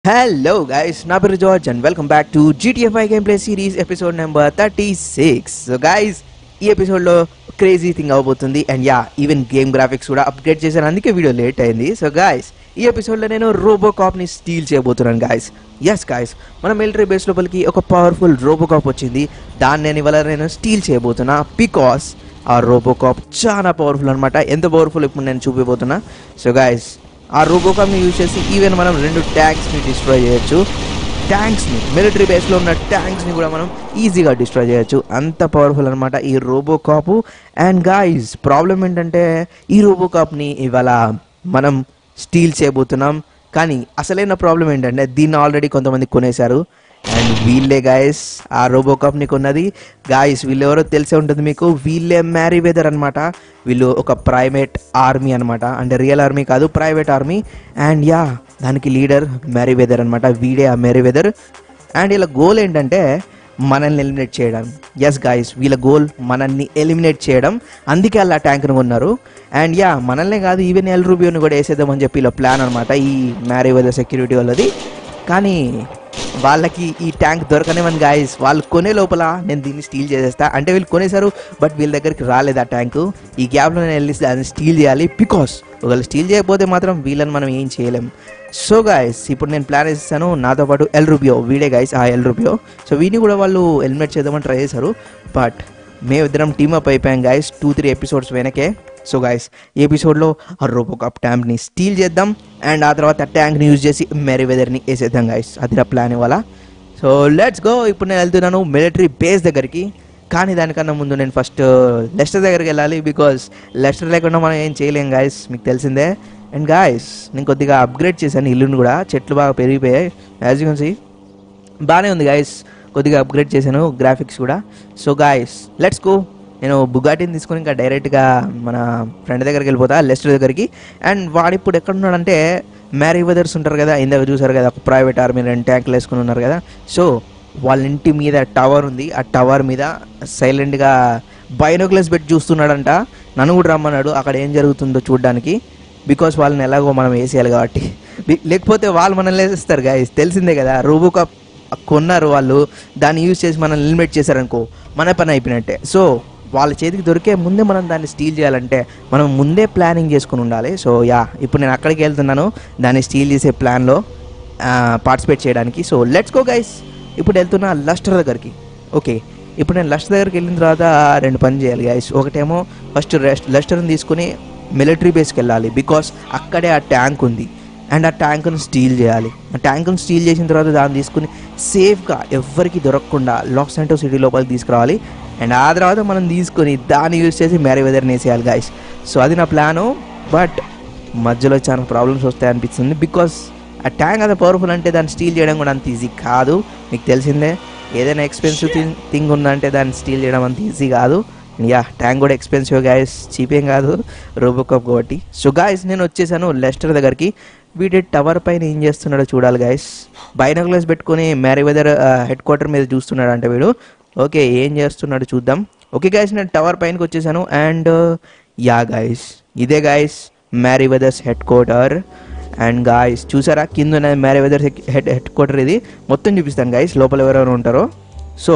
hello guys నా పేరు George and welcome back to GTFI game play series episode number thirty six so guys ఈ ఎపిసోడ్లో crazy thing అవబోతుంది and ya even game graphics కూడా upgrade చేశాను అందుకే video late అయింది సో గాయస్ ఈ ఎపిసోడ్లో నేను రోబోకాప్ని స్టీల్ చేయబోతున్నాను గాయస్ ఎస్ గాయస్ మన మిలిటరీ బేస్ లోపలికి ఒక పవర్ఫుల్ రోబోకాప్ వచ్చింది దాన్ని నేను ఇవాళ నేను స్టీల్ చేయబోతున్నా బికాస్ ఆ రోబోకాప్ చాలా పవర్ఫుల్ అనమాట ఎంత పవర్ఫుల్ ఇప్పుడు నేను చూపిపోతున్నా సో గాయస్ ఆ రోబోకాప్ని యూజ్ చేసి ఈవెన్ మనం రెండు ట్యాంక్స్ని డిస్ట్రాయ్ చేయొచ్చు ట్యాంక్స్ని మిలిటరీ బేస్లో ఉన్న ట్యాంక్స్ని కూడా మనం ఈజీగా డిస్ట్రాయ్ చేయొచ్చు అంత పవర్ఫుల్ అనమాట ఈ రోబోకాపు అండ్ గాయస్ ప్రాబ్లం ఏంటంటే ఈ రోబోకాప్ని ఇవాళ మనం స్టీల్ చేయబోతున్నాం కానీ అసలైన ప్రాబ్లం ఏంటంటే దీన్ని ఆల్రెడీ కొంతమంది కొనేశారు అండ్ వీళ్ళే గాయస్ ఆ రోబోకాప్ని కొన్నది గాయస్ వీళ్ళు ఎవరో తెలిసే ఉంటుంది మీకు వీళ్ళే మ్యారీ వెదర్ అనమాట వీళ్ళు ఒక ప్రైవేట్ ఆర్మీ అనమాట అంటే రియల్ ఆర్మీ కాదు ప్రైవేట్ ఆర్మీ అండ్ యా దానికి లీడర్ మ్యారీ వెదర్ అనమాట వీడే ఆ మ్యారీ వెదర్ అండ్ వీళ్ళ గోల్ ఏంటంటే మనల్ని ఎలిమినేట్ చేయడం ఎస్ గాయస్ వీళ్ళ గోల్ మనల్ని ఎలిమినేట్ చేయడం అందుకే అలా ట్యాంక్ను కొన్నారు అండ్ యా మనల్నే కాదు ఈవెన్ ఎల్ రూబియోని కూడా వేసేద్దామని చెప్పి ఇలా ప్లాన్ అనమాట ఈ మ్యారీ వెదర్ సెక్యూరిటీ వాళ్ళది కానీ వాళ్ళకి ఈ ట్యాంక్ దొరకనివ్వని గాయస్ వాళ్ళు కొనే లోపల నేను దీన్ని స్టీల్ చేసేస్తా అంటే వీళ్ళు కొనేశారు బట్ వీళ్ళ దగ్గరికి రాలేదు ఆ ట్యాంకు ఈ గ్యాప్లో నేను వెళ్ళి దాన్ని స్టీల్ చేయాలి బికాస్ ఒకవేళ స్టీల్ చేయకపోతే మాత్రం వీళ్ళని మనం ఏం చేయలేం సో గాయస్ ఇప్పుడు నేను ప్లాన్ వేస్తాను నాతో పాటు ఎల్ రూబియో వీడే గాయస్ ఆ ఎల్ రూబియో సో వీడిని కూడా వాళ్ళు ఎలిమినేట్ చేద్దామని ట్రై చేశారు బట్ మేమిద్దరం టీమ్ అప్ అయిపోయాం గాయస్ టూ త్రీ ఎపిసోడ్స్ వెనకే సో గాయస్ ఈ ఎపిసోడ్లో ఆ రోబోకాప్ ట్యాంక్ని స్టీల్ చేద్దాం అండ్ ఆ తర్వాత ట్యాంక్ని యూజ్ చేసి మెరీ వెదర్ని వేసేద్దాం గాయస్ అది నా ప్లాన్ ఇవాళ సో లెట్స్ గో ఇప్పుడు నేను వెళ్తున్నాను మిలిటరీ బేస్ దగ్గరికి కానీ దానికన్నా ముందు నేను ఫస్ట్ లెస్టర్ దగ్గరికి వెళ్ళాలి బికాస్ లెస్టర్ లేకుండా మనం ఏం చేయలేం గాయస్ మీకు తెలిసిందే అండ్ గాయస్ నేను కొద్దిగా అప్గ్రేడ్ చేశాను ఇల్లుని కూడా చెట్లు బాగా పెరిగిపోయాయి యాజ్ యూ కెన్ సీ బాగానే ఉంది గాయస్ కొద్దిగా అప్గ్రేడ్ చేశాను గ్రాఫిక్స్ కూడా సో గాయస్ లెట్స్ గో నేను బుగాటిని తీసుకొని ఇంకా డైరెక్ట్గా మన ఫ్రెండ్ దగ్గరికి వెళ్ళిపోతా లెస్టర్ దగ్గరికి అండ్ వాడు ఇప్పుడు ఎక్కడ ఉన్నాడంటే మ్యారీ వెదర్స్ ఉంటారు కదా ఇందాక చూసారు కదా ప్రైవేట్ ఆర్మీ రెండు ట్యాంకులు వేసుకుని ఉన్నారు కదా సో వాళ్ళ ఇంటి మీద టవర్ ఉంది ఆ టవర్ మీద సైలెంట్గా బైనోక్లెస్ పెట్టి చూస్తున్నాడంట నన్ను కూడా రమ్మన్నాడు అక్కడ ఏం జరుగుతుందో చూడడానికి బికాస్ వాళ్ళని ఎలాగో మనం వేసేయాలి కాబట్టి బి- లేకపోతే వాళ్ళు మనల్ని వేసేస్తారు గాయస్ తెలిసిందే కదా రోబోకాప్ కొన్నారు వాళ్ళు దాన్ని యూజ్ చేసి మనల్ని ఎలిమినేట్ చేశారనుకో మన పని అయిపోయినట్టే సో వాళ్ళ చేతికి దొరికే ముందే మనం దాన్ని స్టీల్ చేయాలంటే మనం ముందే ప్లానింగ్ చేసుకుని ఉండాలి సో యా ఇప్పుడు నేను అక్కడికి వెళ్తున్నాను దాన్ని స్టీల్ చేసే ప్లాన్లో పార్టిసిపేట్ చేయడానికి సో లెట్స్ గో గైస్ ఇప్పుడు వెళ్తున్నా లస్టర్ దగ్గరికి ఓకే ఇప్పుడు నేను లస్టర్ దగ్గరికి వెళ్ళిన తర్వాత రెండు పని చేయాలి గైస్ ఒకటేమో ఫస్ట్ రెస్ట్ లస్టర్ని తీసుకుని మిలిటరీ బేస్కి వెళ్ళాలి బికాస్ అక్కడే ఆ ట్యాంక్ ఉంది అండ్ ఆ ట్యాంక్ను స్టీల్ చేయాలి ఆ ట్యాంక్ను స్టీల్ చేసిన తర్వాత దాన్ని తీసుకుని సేఫ్గా ఎవ్వరికి దొరకకుండా లాస్ సెంటో సిటీ లోపలికి తీసుకురావాలి అండ్ ఆ తర్వాత మనం తీసుకొని దాన్ని యూజ్ చేసి మ్యారీ వెదర్ని వేసేయాలి గాయస్ సో అది నా ప్లాను బట్ మధ్యలో చాలా ప్రాబ్లమ్స్ వస్తాయి అనిపిస్తుంది బికాస్ ఆ ట్యాంక్ అంత పవర్ఫుల్ అంటే దాన్ని స్టీల్ చేయడం కూడా అంత ఈజీ కాదు మీకు తెలిసిందే ఏదైనా ఎక్స్పెన్సివ్ థింగ్ థింగ్ ఉందంటే దాన్ని స్టీల్ చేయడం అంత ఈజీ కాదు యా ట్యాంక్ కూడా ఎక్స్పెన్సివ్ గాయస్ చీప్ ఏం కాదు రోబోకాప్ కాబట్టి సో గాయస్ నేను వచ్చేసాను లెస్టర్ దగ్గరికి వీడి టవర్ పైన ఏం చేస్తున్నాడో చూడాలి గాయస్ బైనోక్లర్స్ పెట్టుకొని మ్యారీ వెదర్ హెడ్ క్వార్టర్ మీద చూస్తున్నాడు అంటే వీడు ఓకే ఏం చేస్తున్నాడు చూద్దాం ఓకే గాయస్ నేను టవర్ పైనకి వచ్చేసాను అండ్ యా గాయస్ ఇదే guys Merryweather's headquarter and guys చూసారా కింద ఉన్న Merryweather head headquarter ఇది మొత్తం చూపిస్తాను గాయస్ లోపల ఎవరెవరు ఉంటారో సో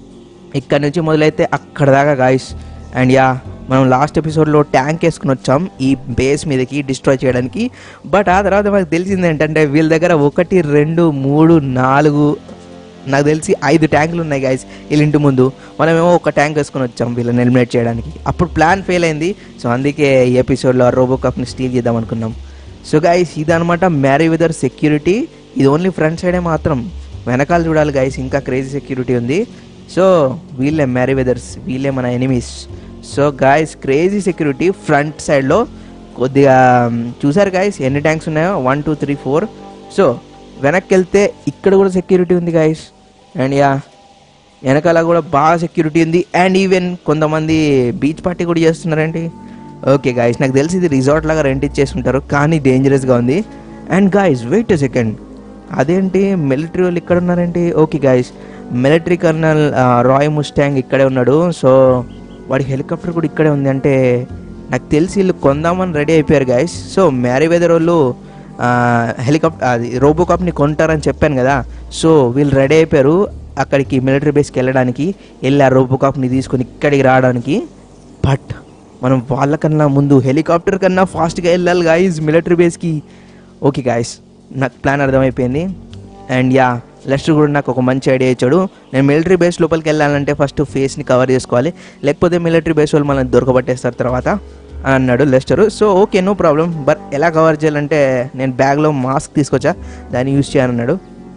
ఇక్కడ నుంచి మొదలైతే అక్కడ దాకా గాయస్ అండ్ యా మనం లాస్ట్ ఎపిసోడ్లో ట్యాంక్ వేసుకుని వచ్చాం ఈ బేస్ మీదకి డిస్ట్రాయ్ చేయడానికి బట్ ఆ తర్వాత మనకు తెలిసింది ఏంటంటే వీళ్ళ దగ్గర ఒకటి రెండు మూడు నాలుగు నాకు తెలిసి ఐదు ట్యాంకులు ఉన్నాయి గాయస్ వీళ్ళ ఇంటి ముందు మనమేమో ఒక ట్యాంక్ వేసుకొని వచ్చాం వీళ్ళని ఎలిమినేట్ చేయడానికి అప్పుడు ప్లాన్ ఫెయిల్ అయింది సో అందుకే ఈ ఎపిసోడ్లో రోబో కప్ని స్టీల్ చేద్దాం అనుకున్నాం సో గాయస్ ఇదనమాట మ్యారీ వెదర్ సెక్యూరిటీ ఇది ఓన్లీ ఫ్రంట్ సైడే మాత్రం వెనకాల చూడాలి గాయస్ ఇంకా క్రేజీ సెక్యూరిటీ ఉంది సో వీళ్ళే మ్యారీ వెదర్స్ వీళ్ళే మన enemies so guys crazy security front సైడ్లో కొద్దిగా మ్, చూసారు గాయస్ ఎన్ని ట్యాంక్స్ ఉన్నాయో one two three four so వెనక్కి వెళ్తే ఇక్కడ కూడా సెక్యూరిటీ ఉంది గాయస్ అండ్ యా వెనకాల కూడా బాగా సెక్యూరిటీ ఉంది అండ్ ఈవెన్ కొంతమంది బీచ్ పార్టీ కూడా చేస్తున్నారండి ఓకే గాయస్ నాకు తెలిసి ఇది రిసార్ట్ లాగా రెంట్ ఇచ్చేసి ఉంటారు కానీ డేంజరస్గా ఉంది అండ్ గాయస్ వెయిట్ సెకండ్ అదేంటి మిలిటరీ వాళ్ళు ఇక్కడ ఉన్నారేంటి okay guys military colonel Roy Mustang ఇక్కడే ఉన్నాడు సో వాడి హెలికాప్టర్ కూడా ఇక్కడే ఉంది అంటే నాకు తెలిసి వీళ్ళు కొందామని రెడీ అయిపోయారు గాయస్ సో మ్యారీ వెదర్ వాళ్ళు హెలికాప్టర్ అది రోబోకాప్ని కొంటారని చెప్పాను కదా సో వీళ్ళు రెడీ అయిపోయారు అక్కడికి మిలిటరీ బేస్కి వెళ్ళడానికి వెళ్ళి ఆ రోబోకాప్ని తీసుకొని ఇక్కడికి రావడానికి బట్ మనం వాళ్ళకన్నా ముందు హెలికాప్టర్ కన్నా ఫాస్ట్గా వెళ్ళాలి గాయస్ మిలిటరీ బేస్కి ఓకే గాయస్ నాకు ప్లాన్ అర్థమైపోయింది అండ్ యా లెస్టర్ కూడా నాకు ఒక మంచి ఐడియా ఇచ్చాడు నేను మిలిటరీ బేస్ లోపలికి వెళ్ళాలంటే ఫస్ట్ ఫేస్ని కవర్ చేసుకోవాలి లేకపోతే మిలిటరీ బేస్ వాళ్ళు మనల్ని దొరకబట్టేస్తారు తర్వాత అని అన్నాడు Lester so okay no problem but ఎలా కవర్ చేయాలంటే నేను బ్యాగ్లో మాస్క్ తీసుకొచ్చా దాన్ని యూజ్ చేయనన్నాడు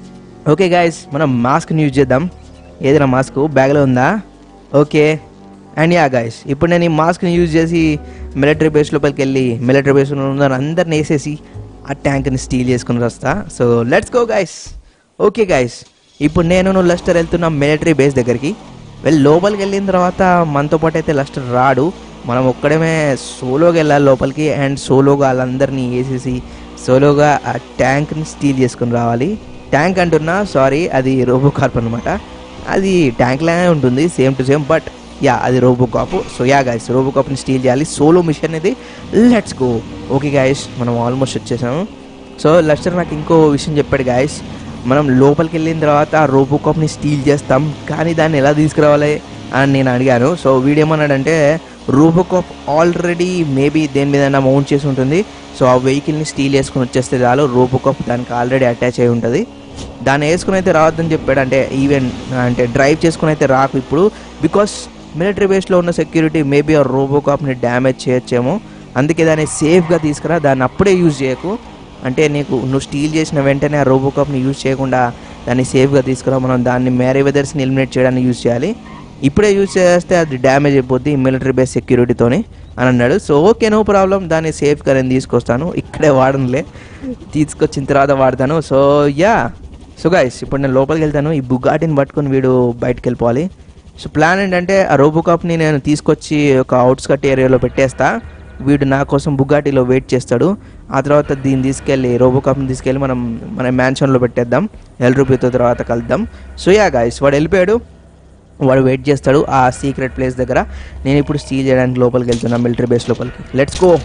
ఓకే గాయస్ మనం మాస్క్ని యూజ్ చేద్దాం ఏదైనా మాస్క్ బ్యాగ్లో ఉందా ఓకే అండ్ యా గాయస్ ఇప్పుడు నేను ఈ మాస్క్ని యూజ్ చేసి మిలిటరీ బేస్ లోపలికి వెళ్ళి మిలిటరీ బేస్లో ఉన్న అందరిని వేసేసి ఆ ట్యాంక్ని స్టీల్ చేసుకుని వస్తా so let's go guys okay guys ఇప్పుడు నేను నువ్వు లస్టర్ వెళ్తున్న మిలిటరీ బేస్ దగ్గరికి వెళ్ళి లోపలికి వెళ్ళిన తర్వాత మనతో పాటు అయితే లస్టర్ రాడు మనం ఒక్కడమే సోలోగా వెళ్ళాలి లోపలికి అండ్ సోలోగా వాళ్ళందరినీ వేసేసి సోలోగా ఆ ట్యాంక్ని స్టీల్ చేసుకుని రావాలి ట్యాంక్ అంటున్నా సారీ అది రోబో కార్ప్ అనమాట అది ట్యాంక్ లానే ఉంటుంది same to same but ya అది RoboCop so yeah guys రోబో కాప్ని స్టీల్ చేయాలి సోలో మిషన్ ఇది లెట్స్ గో ఓకే గాయస్ మనం ఆల్మోస్ట్ వచ్చేసాము సో లస్టర్ నాకు ఇంకో విషయం చెప్పాడు గాయస్ మనం లోపలికి వెళ్ళిన తర్వాత ఆ రోబో కాప్ని స్టీల్ చేస్తాం కానీ దాన్ని ఎలా తీసుకురావాలి అని నేను అడిగాను సో వీడేమన్నాడంటే రోబోకాప్ ఆల్రెడీ మేబీ దేని మీద మౌంట్ చేసి ఉంటుంది సో ఆ వెహికల్ని స్టీల్ వేసుకుని వచ్చేస్తే చాలు రోబోకాప్ దానికి ఆల్రెడీ అటాచ్ అయి ఉంటుంది దాన్ని వేసుకుని అయితే రావద్దని చెప్పాడు అంటే ఈవెన్ అంటే డ్రైవ్ చేసుకుని అయితే రాకు ఇప్పుడు బికాస్ మిలిటరీ బేస్లో ఉన్న సెక్యూరిటీ మేబీ ఆ రోబోకాప్ని డ్యామేజ్ చేయొచ్చేమో అందుకే దాన్ని సేఫ్గా తీసుకురా దాన్ని అప్పుడే యూజ్ చేయకు అంటే నీకు నువ్వు స్టీల్ చేసిన వెంటనే ఆ రోబోకాప్ని యూజ్ చేయకుండా దాన్ని సేఫ్గా తీసుకురా మనం దాన్ని మ్యారీ వెదర్స్ని ఎలిమినేట్ చేయడానికి యూజ్ చేయాలి ఇప్పుడే యూజ్ చేస్తే అది డ్యామేజ్ అయిపోద్ది మిలిటరీ బేస్ సెక్యూరిటీతోని అని అన్నాడు సో ఓకే నో ప్రాబ్లం దాన్ని సేఫ్గా నేను తీసుకొస్తాను ఇక్కడే వాడనులే తీసుకొచ్చిన తర్వాత వాడతాను సో యా సో గైస్ ఇప్పుడు నేను లోపలికి వెళ్తాను ఈ బుగాటిని పట్టుకొని వీడు బయటకు వెళ్ళిపోవాలి సో ప్లాన్ ఏంటంటే ఆ రోబోకాప్ని నేను తీసుకొచ్చి ఒక అవుట్స్కట్ ఏరియాలో పెట్టేస్తా వీడు నా కోసం బుగాటిలో వెయిట్ చేస్తాడు ఆ తర్వాత దీన్ని తీసుకెళ్ళి రోబోకాప్ని తీసుకెళ్ళి మనం మన మ్యాన్షన్లో పెట్టేద్దాం ఎల్ రూపీతో తర్వాత కలుద్దాం సో యా గాయస్ వాడు వెళ్ళిపోయాడు వాడు వెయిట్ చేస్తాడు ఆ సీక్రెట్ ప్లేస్ దగ్గర నేను ఇప్పుడు స్టీల్ చేయడానికి లోపలికి వెళ్తున్నా మిలిటరీ బేస్ లోపలికి let's go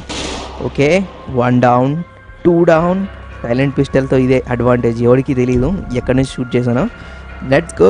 okay one down two down silent పిస్టల్తో ఇదే అడ్వాంటేజ్ ఎవరికి తెలియదు ఎక్కడి నుంచి షూట్ చేశాను లెట్స్ గో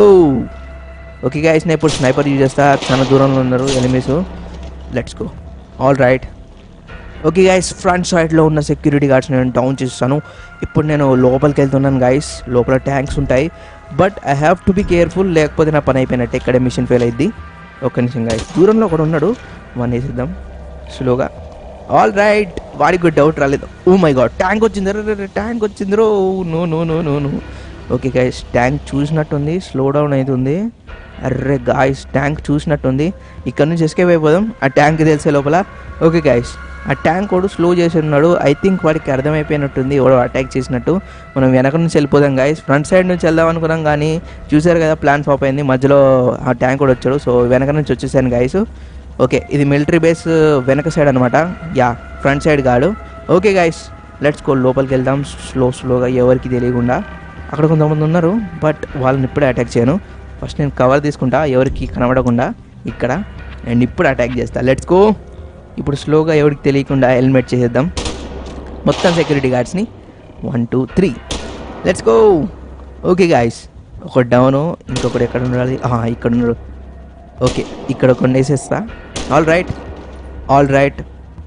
ఓకే గాయస్ నేను ఇప్పుడు స్నైపర్ యూజ్ చేస్తా చాలా దూరంలో ఉన్నారు enemies let's go all right okay guys front సైడ్లో ఉన్న సెక్యూరిటీ గార్డ్స్ నేను డౌన్ చేస్తాను ఇప్పుడు నేను లోపలికి వెళ్తున్నాను గాయస్ లోపల ట్యాంక్స్ ఉంటాయి but I have to be careful లేకపోతే నా పని అయిపోయినట్టే ఇక్కడే మిషన్ ఫెయిల్ అయింది ఒక్క నిమిషం గాయస్ దూరంలో ఒకడు ఉన్నాడు వన్ వేసిద్దాం స్లోగా ఆల్ రైట్ వాడికి కూడా డౌట్ రాలేదు ఓ మై గాడ్ ట్యాంక్ వచ్చింది రే ట్యాంక్ వచ్చింది రో no no no no no okay guys tank చూసినట్టుంది స్లో డౌన్ అవుతుంది అర్రే గాయస్ ట్యాంక్ చూసినట్టుంది ఇక్కడ నుంచి ఎస్కేప్ అయిపోదాం ఆ ట్యాంక్ తెలిసే లోపల ఓకే గాయస్ ఆ ట్యాంక్ వాడు స్లో చేసి ఉన్నాడు ఐ థింక్ వాడికి అర్థమైపోయినట్టుంది ఎవడో అటాక్ చేసినట్టు మనం వెనక నుంచి వెళ్ళిపోదాం గాయస్ ఫ్రంట్ సైడ్ నుంచి వెళ్దాం అనుకున్నాం కానీ చూసారు కదా ప్లాన్ ఫ్లాప్ అయింది మధ్యలో ఆ ట్యాంక్ కూడా వచ్చాడు సో వెనక నుంచి వచ్చేసాను గాయస్ ఓకే ఇది మిలిటరీ బేస్ వెనక సైడ్ అనమాట యా ఫ్రంట్ సైడ్ కాడు ఓకే గాయస్ లెట్స్ గో లోపలికి వెళ్దాం స్లో స్లోగా ఎవరికి తెలియకుండా అక్కడ కొంతమంది ఉన్నారు బట్ వాళ్ళని ఇప్పుడే అటాక్ చేయను ఫస్ట్ నేను కవర్ తీసుకుంటా ఎవరికి కనబడకుండా ఇక్కడ అండ్ ఇప్పుడు అటాక్ చేస్తా లెట్స్ గో ఇప్పుడు స్లోగా ఎవరికి తెలియకుండా హెల్మెట్ చేసేద్దాం మొత్తం సెక్యూరిటీ గార్డ్స్ని one two three let's go okay guys ఒక డౌను ఇంకొకటి ఎక్కడ ఉండాలి ఆహా, ఇక్కడ ఉన్నాడు ఓకే ఇక్కడ కొన్ని వేసేస్తా all right all right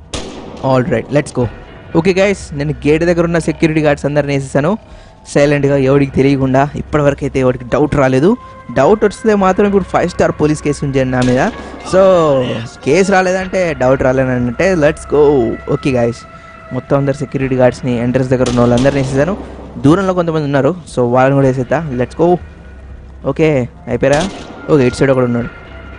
all right let's go okay guys నేను గేట్ దగ్గర ఉన్న సెక్యూరిటీ గార్డ్స్ అందరిని వేసేసాను సైలెంట్గా ఎవరికి తెలియకుండా ఇప్పటివరకు అయితే ఎవరికి డౌట్ రాలేదు డౌట్ వస్తే మాత్రం ఇప్పుడు ఫైవ్ స్టార్ పోలీస్ కేసు ఉంచండి నా మీద సో కేసు రాలేదంటే డౌట్ రాలేదంటే లెట్స్ గో ఓకే గాయస్ మొత్తం అందరు సెక్యూరిటీ గార్డ్స్ని ఎంట్రన్స్ దగ్గర ఉన్న వాళ్ళందరినీ వేసేసాను దూరంలో కొంతమంది ఉన్నారు సో వాళ్ళని కూడా వేసేద్దా లెట్స్ గో ఓకే అయిపోయారా ఓకే ఇటు సైడ్ ఒకడు ఉన్నాడు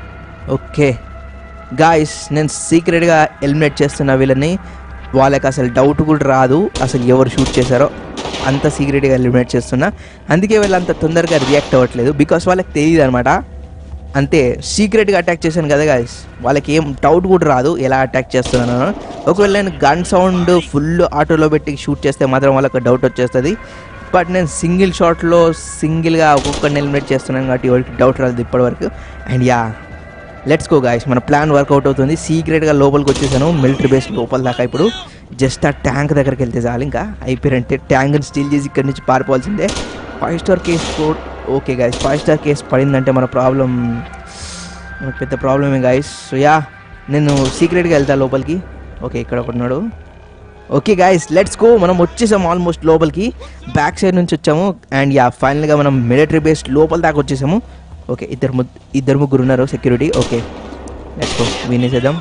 ఓకే గాయస్ నేను సీక్రెట్గా ఎలిమినేట్ చేస్తున్న వీళ్ళని వాళ్ళకి అసలు డౌట్ కూడా రాదు అసలు ఎవరు షూట్ చేశారో అంత సీక్రెట్గా ఎలిమినేట్ చేస్తున్నా అందుకే వీళ్ళు అంత తొందరగా రియాక్ట్ అవ్వట్లేదు బికాస్ వాళ్ళకి తెలియదు అనమాట అంతే సీక్రెట్గా అటాక్ చేశాను కదా గాయస్ వాళ్ళకి ఏం డౌట్ కూడా రాదు ఎలా అటాక్ చేస్తున్నాను ఒకవేళ నేను గన్ సౌండ్ ఫుల్ ఆటోలో పెట్టి షూట్ చేస్తే మాత్రం వాళ్ళకి డౌట్ వచ్చేస్తుంది బట్ నేను సింగిల్ షాట్లో సింగిల్గా ఒక్కొక్కరిని ఎలిమినేట్ చేస్తున్నాను కాబట్టి ఎవరికి డౌట్ రాలేదు ఇప్పటివరకు and ya let's go guys మన ప్లాన్ వర్కౌట్ అవుతుంది సీక్రెట్గా లోపలికి వచ్చేసాను మిలిటరీ బేస్ లోపల దాకా ఇప్పుడు జస్ట్ ఆ ట్యాంక్ దగ్గరికి వెళ్తే చాలు ఇంకా అయిపోయారంటే ట్యాంక్ని స్టీల్ చేసి ఇక్కడి నుంచి పారిపోవాల్సిందే five star case code okay guys five star case పడిందంటే మన ప్రాబ్లం మనకు పెద్ద ప్రాబ్లమే గాయస్ సో యా నేను సీక్రెట్గా వెళ్తా లోపలికి ఓకే ఇక్కడ ఒకటి ఉన్నాడు ఓకే గాయస్ లెట్స్ గో మనం వచ్చేసాం ఆల్మోస్ట్ లోపలికి బ్యాక్ సైడ్ నుంచి వచ్చాము అండ్ యా ఫైనల్గా మనం మిలిటరీ బేస్ లోపల దాకా వచ్చేసాము ఓకే ఇద్దరు ము ఇద్దరు ముగ్గురు ఉన్నారు సెక్యూరిటీ ఓకే లెట్స్ గో వినేసేద్దాం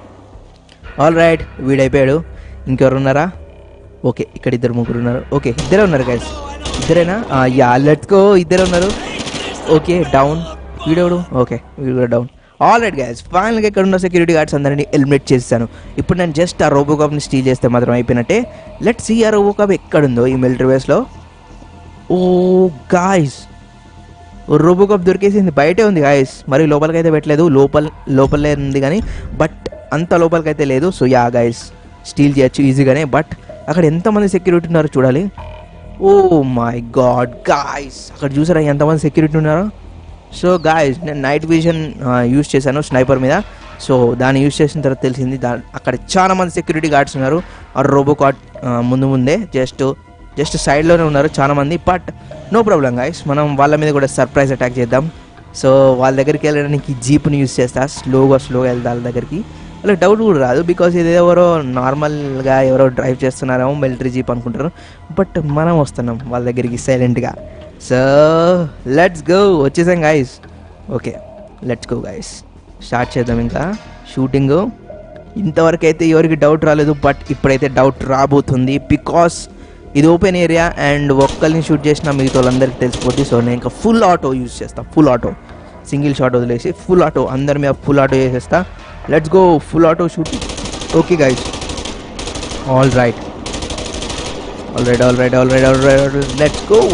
ఆల్ రైట్ వీడైపోయాడు ఇంకెవరు ఉన్నారా ఓకే ఇక్కడ ఇద్దరు ముగ్గురు ఉన్నారు ఓకే ఇద్దరే ఉన్నారు గైస్ ఇద్దరేనా యా లెట్స్ గో ఇద్దరే ఉన్నారు ఓకే డౌన్ వీడెవడు ఓకే వీడు కూడా డౌన్ ఆల్ రైట్ గైస్ ఫైనల్గా ఇక్కడ ఉన్న సెక్యూరిటీ గార్డ్స్ అందరినీ ఎలిమినేట్ చేస్తాను ఇప్పుడు నేను జస్ట్ ఆ రోబోకాప్ని స్టీల్ చేస్తే మాత్రం అయిపోయినట్టే లెట్ సీ ఆ రోబోకాప్ ఎక్కడుందో ఈ మిలిటరీ వేస్లో ఓ గాయస్ రోబోకాప్ దొరికేసింది బయటే ఉంది గాయస్ మరి లోపలికైతే పెట్టలేదు లోపల లోపలే ఉంది కానీ బట్ అంత లోపలికైతే లేదు సో యా గాయస్ స్టీల్ చేయొచ్చు ఈజీగానే బట్ అక్కడ ఎంతమంది సెక్యూరిటీ ఉన్నారో చూడాలి ఓ మై గాడ్ గాయస్ అక్కడ చూసారా ఎంతమంది సెక్యూరిటీ ఉన్నారో సో గాయస్ నేను నైట్ విజన్ యూస్ చేశాను స్నైపర్ మీద సో దాన్ని యూస్ చేసిన తర్వాత తెలిసింది దా అక్కడ చాలా మంది సెక్యూరిటీ గార్డ్స్ ఉన్నారు ఆ రోబోకాట్ ముందు ముందే జస్ట్ జస్ట్ సైడ్లోనే ఉన్నారు చాలా మంది బట్ నో ప్రాబ్లం గాయస్ మనం వాళ్ళ మీద కూడా సర్ప్రైజ్ అటాక్ చేద్దాం సో వాళ్ళ దగ్గరికి వెళ్ళడానికి జీప్ని యూస్ చేస్తా స్లోగా స్లోగా వెళ్తా వాళ్ళ దగ్గరికి వాళ్ళకి డౌట్ కూడా రాదు బికాస్ ఇది ఎవరో నార్మల్గా ఎవరో డ్రైవ్ చేస్తున్నారేమో మిలిటరీ జీప్ అనుకుంటారు బట్ మనం వస్తున్నాం వాళ్ళ దగ్గరికి సైలెంట్గా సో లెట్స్ గో వచ్చేసాం guys okay let's go guys start చేద్దాం ఇంకా షూటింగ్ ఇంతవరకు అయితే ఎవరికి డౌట్ రాలేదు బట్ ఇప్పుడైతే డౌట్ రాబోతుంది బికాస్ ఇది ఓపెన్ ఏరియా అండ్ ఒక్కరిని షూట్ చేసిన మిగతా వాళ్ళందరికీ తెలిసిపోద్ది సో నేను ఇంకా ఫుల్ ఆటో యూజ్ చేస్తాను ఫుల్ ఆటో సింగిల్ షాట్ వదిలేసి ఫుల్ ఆటో అందరి మీద ఫుల్ ఆటో చేసేస్తా let's go full auto shooting okay guys all right all right all right all right all right let's go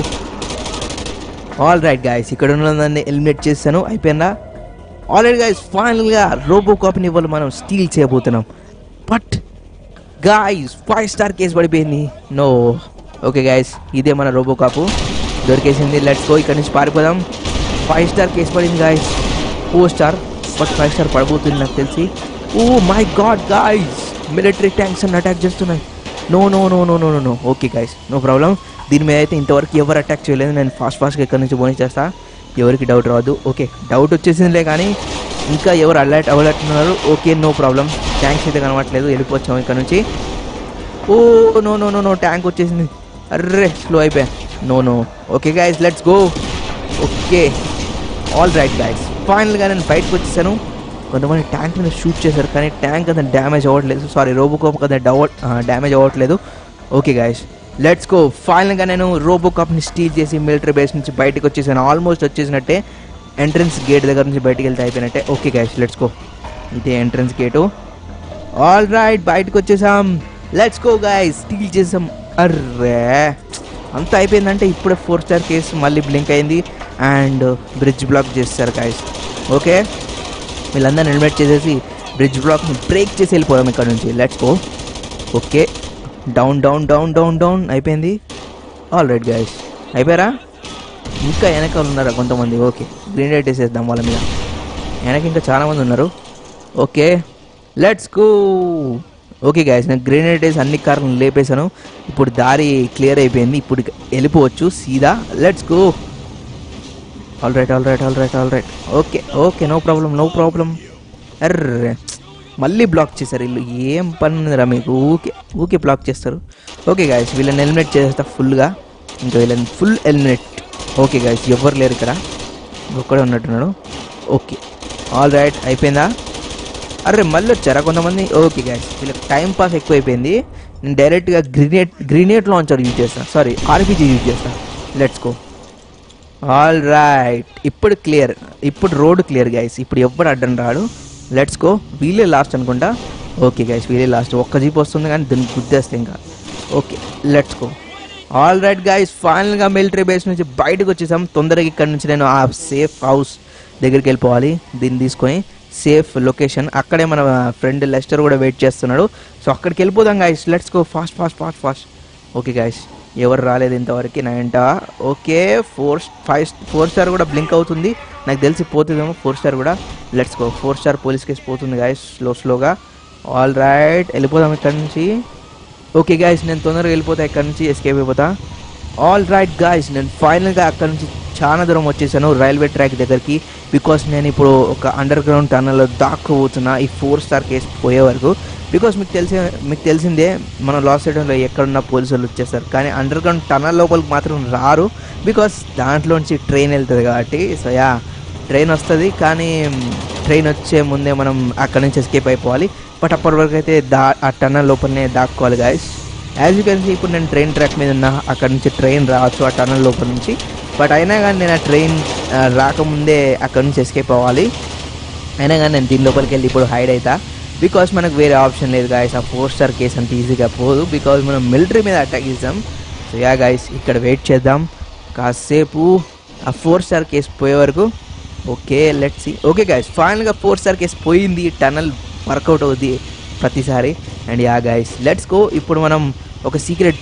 all right guys ఇక్కడ ఉన్నదాన్ని eliminate చేశాను అయిపోయిందా all right guys ఫైనల్గా రోబో కాప్ని ఇవ్వాలి మనం స్టీల్ చేయబోతున్నాం but guys five star case పడిపోయింది నో ఓకే గాయస్ ఇదే మన రోబో కాపు దొరికేసింది లెట్స్ గో ఇక్కడ నుంచి పారిపోదాం ఫైవ్ స్టార్ కేసు పడింది guys four star but five star పడిపోతుంది నాకు తెలిసి oh my god guys military tanks అని అటాక్ చేస్తున్నాయి no no no no no no no okay guys no problem దీని మీద అయితే ఇంతవరకు ఎవరు అటాక్ చేయలేదు నేను ఫాస్ట్ ఫాస్ట్గా ఇక్కడ నుంచి పోనీ చేస్తా ఎవరికి డౌట్ రావద్దు ఓకే డౌట్ వచ్చేసిందిలే కానీ ఇంకా ఎవరు అలర్ట్ అవ్వలేట్టున్నారు ఓకే నో ప్రాబ్లం ట్యాంక్స్ అయితే కనబడట్లేదు వెళ్ళిపోవచ్చాము ఇక్కడ నుంచి oh no no no no tank వచ్చేసింది అర్రే స్లో అయిపోయా no no okay guys let's go okay all right guys ఫైనల్గా నేను బయటకు వచ్చేసాను కొంతమంది ట్యాంక్ మీద షూట్ చేశారు కానీ ట్యాంక్ అంత డ్యామేజ్ అవ్వట్లేదు సారీ రోబోకాప్ కదా డౌట్ డ్యామేజ్ అవ్వట్లేదు ఓకే గాయస్ లెట్స్ గో ఫైనల్గా నేను రోబోకాప్ని స్టీల్ చేసి మిలిటరీ బేస్ నుంచి బయటకు వచ్చేసాను ఆల్మోస్ట్ వచ్చేసినట్టే ఎంట్రన్స్ గేట్ దగ్గర నుంచి బయటికి వెళ్తే అయిపోయినట్టే ఓకే గాయస్ లెట్స్ గో ఇదే ఎంట్రన్స్ గేటు ఆల్ రైట్ బయటకు వచ్చేసాం లెట్స్ గో గాయస్ స్టీల్ చేసాం అర్రే అంతా అయిపోయిందంటే ఇప్పుడే ఫోర్ స్టార్ కేసు మళ్ళీ బ్లింక్ అయింది అండ్ బ్రిడ్జ్ బ్లాక్ చేస్తారు గాయస్ ఓకే వీళ్ళందరిని ఎలిమినేట్ చేసేసి బ్రిడ్జ్ బ్లాక్ని బ్రేక్ చేసి వెళ్ళిపోదాం ఇక్కడ నుంచి let's go okay down down down down down అయిపోయింది ఆల్ రైట్ గాయస్ అయిపోయారా ఇంకా వెనకాల ఉన్నారా కొంతమంది ఓకే గ్రీన్ లైట్ వేసేద్దాం వాళ్ళ మీద వెనక ఇంకా చాలామంది ఉన్నారు okay let's go okay guys నేను గ్రెనేడ్ వేసి అన్ని కార్లను లేపేశాను ఇప్పుడు దారి క్లియర్ అయిపోయింది ఇప్పుడు ఇక వెళ్ళిపోవచ్చు సీదా let's go all right all right all right all right okay okay no problem no problem అర్రే మళ్ళీ బ్లాక్ చేశారు వీళ్ళు ఏం పని ఉందిరా మీకు ఊకే ఊకే బ్లాక్ చేస్తారు ఓకే గాయస్ వీళ్ళని ఎలిమినేట్ చేసేస్తా ఫుల్గా ఇంకా వీళ్ళని ఫుల్ ఎలిమినేట్ ఓకే గాయస్ ఎవరు లేరు ఇక్కడ ఒక్కడే ఉన్నట్టున్నాడు ఓకే ఆల్ రైట్ అయిపోయిందా అరే మళ్ళీ వచ్చారా కొంతమంది ఓకే గాయస్ వీళ్ళకి టైం పాస్ ఎక్కువైపోయింది నేను డైరెక్ట్గా గ్రీనేట్ గ్రీనేట్ లాంచర్ యూజ్ చేస్తాను సారీ ఆర్పీజీ యూజ్ చేస్తాను లెట్స్ గో ఆల్ రైట్ ఇప్పుడు క్లియర్ ఇప్పుడు రోడ్ క్లియర్ గైస్ ఇప్పుడు ఎవ్వరు అడ్డం రాడు లెట్స్ గో వీలే లాస్ట్ అనుకుంటా ఓకే గైస్ వీలే లాస్ట్ ఒక్క జీప్ వస్తుంది కానీ దీన్ని గుద్దేస్తే ఇంకా okay let's go all right guys ఫైనల్గా మిలిటరీ బేస్ నుంచి బయటకు వచ్చేసాం తొందరగా ఇక్కడ నుంచి నేను ఆ సేఫ్ హౌస్ దగ్గరికి వెళ్ళిపోవాలి దీన్ని తీసుకొని సేఫ్ లొకేషన్ అక్కడే మన ఫ్రెండ్ లెస్టర్ కూడా వెయిట్ చేస్తున్నాడు సో అక్కడికి వెళ్ళిపోదాం guys let's go fast fast fast fast okay guys ఎవరు రాలేదు ఇంతవరకు నా వెంట okay four five four star కూడా బ్లింక్ అవుతుంది నాకు తెలిసి పోతుందేమో ఫోర్ స్టార్ కూడా let's go four star police case పోతుంది గాయస్ స్లో స్లోగా ఆల్ రైట్ వెళ్ళిపోదాం ఇక్కడ నుంచి ఓకే గాయస్ నేను తొందరగా వెళ్ళిపోతా ఇక్కడ నుంచి ఎస్కేప్ అయిపోతా ఆల్ రైట్ గాయస్ నేను ఫైనల్గా అక్కడ నుంచి చాలా దూరం వచ్చేసాను రైల్వే ట్రాక్ దగ్గరికి బికాస్ నేను ఇప్పుడు ఒక అండర్ గ్రౌండ్ టన్నల్లో దాక్కుపోతున్నా ఈ ఫోర్ స్టార్ కేసు పోయే వరకు బికాస్ మీకు తెలిసి మీకు తెలిసిందే మన లాస్ ఏరియాలో ఎక్కడున్న పోలీసు వాళ్ళు వచ్చేస్తారు కానీ అండర్ గ్రౌండ్ టన్నల్ లోపలికి మాత్రం రారు బికాస్ దాంట్లోంచి ట్రైన్ వెళ్తుంది కాబట్టి సో యా ట్రైన్ వస్తుంది కానీ ట్రైన్ వచ్చే ముందే మనం అక్కడ నుంచి ఎస్కేప్ అయిపోవాలి బట్ అప్పటి వరకు అయితే దా ఆ టన్నల్ లోపలనే దాక్కోవాలి guys as you can see ఇప్పుడు నేను ట్రైన్ ట్రాక్ మీద ఉన్నా అక్కడ నుంచి ట్రైన్ రావచ్చు ఆ టన్నల్ లోపల నుంచి బట్ అయినా కానీ నేను ఆ ట్రైన్ ఆ, రాకముందే అక్కడ నుంచి ఎస్కేప్ అవ్వాలి అయినా కానీ నేను దీని లోపలికి వెళ్ళి ఇప్పుడు హైడ్ అవుతా బికాస్ మనకు వేరే ఆప్షన్ లేదు గాయస్ ఆ ఫోర్ స్టార్ కేసు అంత ఈజీగా పోదు బికాస్ మనం మిలిటరీ మీద అటాక్ ఇస్తాం సో యా గాయస్ ఇక్కడ వెయిట్ చేద్దాం కాసేపు ఆ ఫోర్ స్టార్ కేసు పోయే వరకు okay let see okay guys ఫైనల్గా ఫోర్ స్టార్ కేసు పోయింది టనల్ వర్కౌట్ అవుద్ది ప్రతిసారి and yeah guys let's go ఇప్పుడు మనం ఒక సీక్రెట్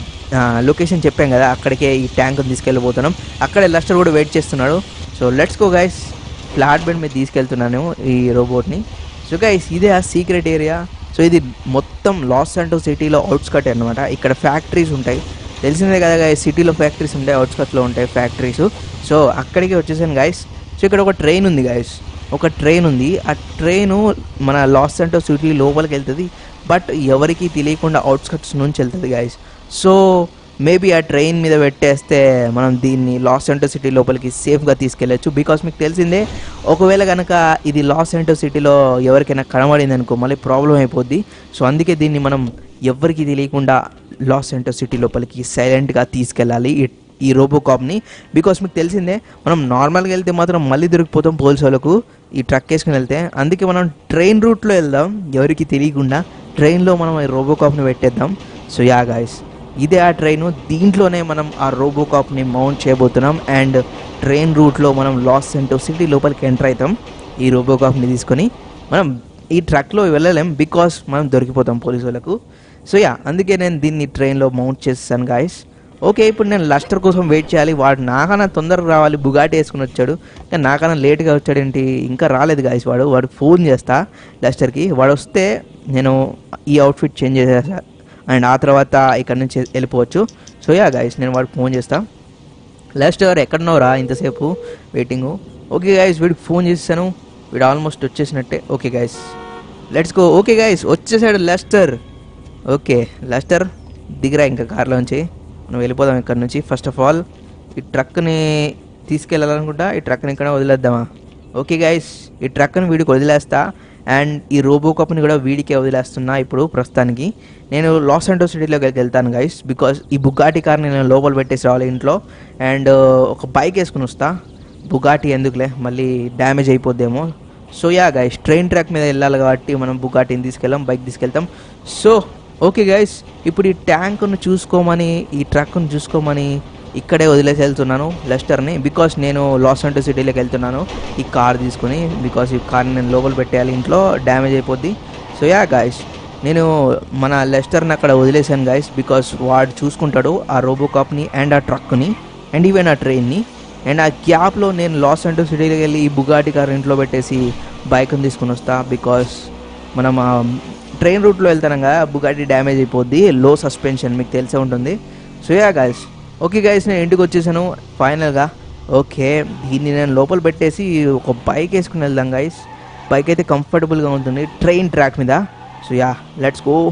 లొకేషన్ చెప్పాం కదా అక్కడికే ఈ ట్యాంక్ తీసుకెళ్ళిపోతున్నాం అక్కడే లస్టర్ కూడా వెయిట్ చేస్తున్నాడు so let's go guys flat bed మీద తీసుకెళ్తున్నాను ఈ రోబోట్ని సో గైస్ ఇదే ఆ సీక్రెట్ ఏరియా సో ఇది మొత్తం లాస్ సెంటో సిటీలో అవుట్స్కట్ అనమాట ఇక్కడ ఫ్యాక్టరీస్ ఉంటాయి తెలిసిందే కదా గైస్ సిటీలో ఫ్యాక్టరీస్ ఉంటాయి అవుట్స్కట్లో ఉంటాయి ఫ్యాక్టరీస్ సో అక్కడికి వచ్చేసాను గైస్ సో ఇక్కడ ఒక ట్రైన్ ఉంది గైస్ ఒక ట్రైన్ ఉంది ఆ ట్రైన్ మన లాస్ సెంటో సిటీ లోపలికి వెళ్తుంది బట్ ఎవరికి తెలియకుండా అవుట్స్కట్స్ నుంచి వెళ్తుంది గైస్ సో మేబీ ఆ ట్రైన్ మీద పెట్టేస్తే మనం దీన్ని లాస్ సెంటో సిటీ లోపలికి సేఫ్గా తీసుకెళ్ళచ్చు బికాస్ మీకు తెలిసిందే ఒకవేళ కనుక ఇది లాస్ సెంటో సిటీలో ఎవరికైనా కనబడింది అనుకో మళ్ళీ ప్రాబ్లం అయిపోద్ది సో అందుకే దీన్ని మనం ఎవరికి తెలియకుండా లాస్ సెంటో సిటీ లోపలికి సైలెంట్గా తీసుకెళ్ళాలి ఈ ఈ రోబో కాప్ని బికాస్ మీకు తెలిసిందే మనం నార్మల్గా వెళ్తే మాత్రం మళ్ళీ దొరికిపోతాం పోలీసు వాళ్ళకు ఈ ట్రక్ వేసుకుని వెళ్తే అందుకే మనం ట్రైన్ రూట్లో వెళ్దాం ఎవరికి తెలియకుండా ట్రైన్లో మనం ఈ రోబో కాప్ని పెట్టేద్దాం సో యా గాయస్ ఇదే ఆ ట్రైన్ దీంట్లోనే మనం ఆ రోబో కాప్ని మౌంట్ చేయబోతున్నాం అండ్ ట్రైన్ రూట్లో మనం లాస్ సెంటో సిటీ లోపలికి ఎంటర్ అవుతాం ఈ రోబో కాప్ని తీసుకొని మనం ఈ ట్రక్లో వెళ్ళలేం బికాస్ మనం దొరికిపోతాం పోలీసు వాళ్ళకు సో యా అందుకే నేను దీన్ని ట్రైన్లో మౌంట్ చేస్తాను గాయస్ ఓకే ఇప్పుడు నేను లస్టర్ కోసం వెయిట్ చేయాలి వాడు నాకన్నా తొందరగా రావాలి బుగాటి వేసుకుని వచ్చాడు కానీ నాకన్నా లేట్గా వచ్చాడేంటి ఇంకా రాలేదు గాయస్ వాడు వాడు ఫోన్ చేస్తా లస్టర్కి వాడు వస్తే నేను ఈ అవుట్ఫిట్ చేంజ్ చేసేసా అండ్ ఆ తర్వాత ఇక్కడ నుంచి వెళ్ళిపోవచ్చు సో యా గాయస్ నేను వాడికి ఫోన్ చేస్తా లెస్టర్ ఎక్కడున్నావురా ఇంతసేపు వెయిటింగ్ ఓకే గాయస్ వీడికి ఫోన్ చేస్తాను వీడు ఆల్మోస్ట్ వచ్చేసినట్టే okay guys let's go okay guys వచ్చేసాడు లెస్టర్ ఓకే లెస్టర్ దిగిరా ఇంకా కార్లోంచి మనం వెళ్ళిపోదాం ఇక్కడ నుంచి ఫస్ట్ ఆఫ్ ఆల్ ఈ ట్రక్ని తీసుకెళ్ళాలనుకుంటా ఈ ట్రక్ని ఇక్కడ వదిలేద్దామా ఓకే గైస్ ఈ ట్రక్ని వీడికి వదిలేస్తా అండ్ ఈ రోబో కప్ని కూడా వీడికే వదిలేస్తున్నా ఇప్పుడు ప్రస్తుతానికి నేను లాస్ అంటో సిటీలోకి వెళ్తాను గైస్ బికాస్ ఈ బుగాటి కార్ని నేను లోపల పెట్టేసి రావాలి ఇంట్లో అండ్ ఒక బైక్ వేసుకుని వస్తా బుగాటి ఎందుకులే మళ్ళీ డ్యామేజ్ అయిపోద్దేమో so yeah guys train track మీద వెళ్ళాలి కాబట్టి మనం బుగాటిని తీసుకెళ్ళాం బైక్ తీసుకెళ్తాం సో ఓకే గైస్ ఇప్పుడు ఈ ట్యాంక్ను చూసుకోమని ఈ ట్రక్ను చూసుకోమని ఇక్కడే వదిలేసి వెళ్తున్నాను లెస్టర్ని బికాస్ నేను లాస్ అంటో సిటీలోకి వెళ్తున్నాను ఈ కార్ తీసుకుని బికాస్ ఈ కార్ని నేను లోపల పెట్టేయాలి ఇంట్లో డ్యామేజ్ అయిపోద్ది సో యా గాయస్ నేను మన లెస్టర్ని అక్కడ వదిలేసాను గాయస్ బికాస్ వాడు చూసుకుంటాడు ఆ రోబో కాప్ని అండ్ ఆ ట్రక్ని అండ్ ఈవెన్ ఆ ట్రైన్ని అండ్ ఆ గ్యాప్లో నేను లాస్ అంటూ సిటీలోకి వెళ్ళి ఈ బుగాటి కార్ ఇంట్లో పెట్టేసి బైక్ని తీసుకుని వస్తా బికాస్ మనం ఆ ట్రైన్ రూట్లో వెళ్తాం కదా బుగాటి డ్యామేజ్ అయిపోద్ది లో సస్పెన్షన్ మీకు తెలిసే ఉంటుంది so yeah guys okay guys నేను ఇంటికి వచ్చేసాను ఫైనల్గా ఓకే దీన్ని నేను లోపల పెట్టేసి ఒక బైక్ వేసుకుని వెళ్దాం గాయస్ బైక్ అయితే కంఫర్టబుల్గా ఉంటుంది ట్రైన్ ట్రాక్ మీద so yeah let's go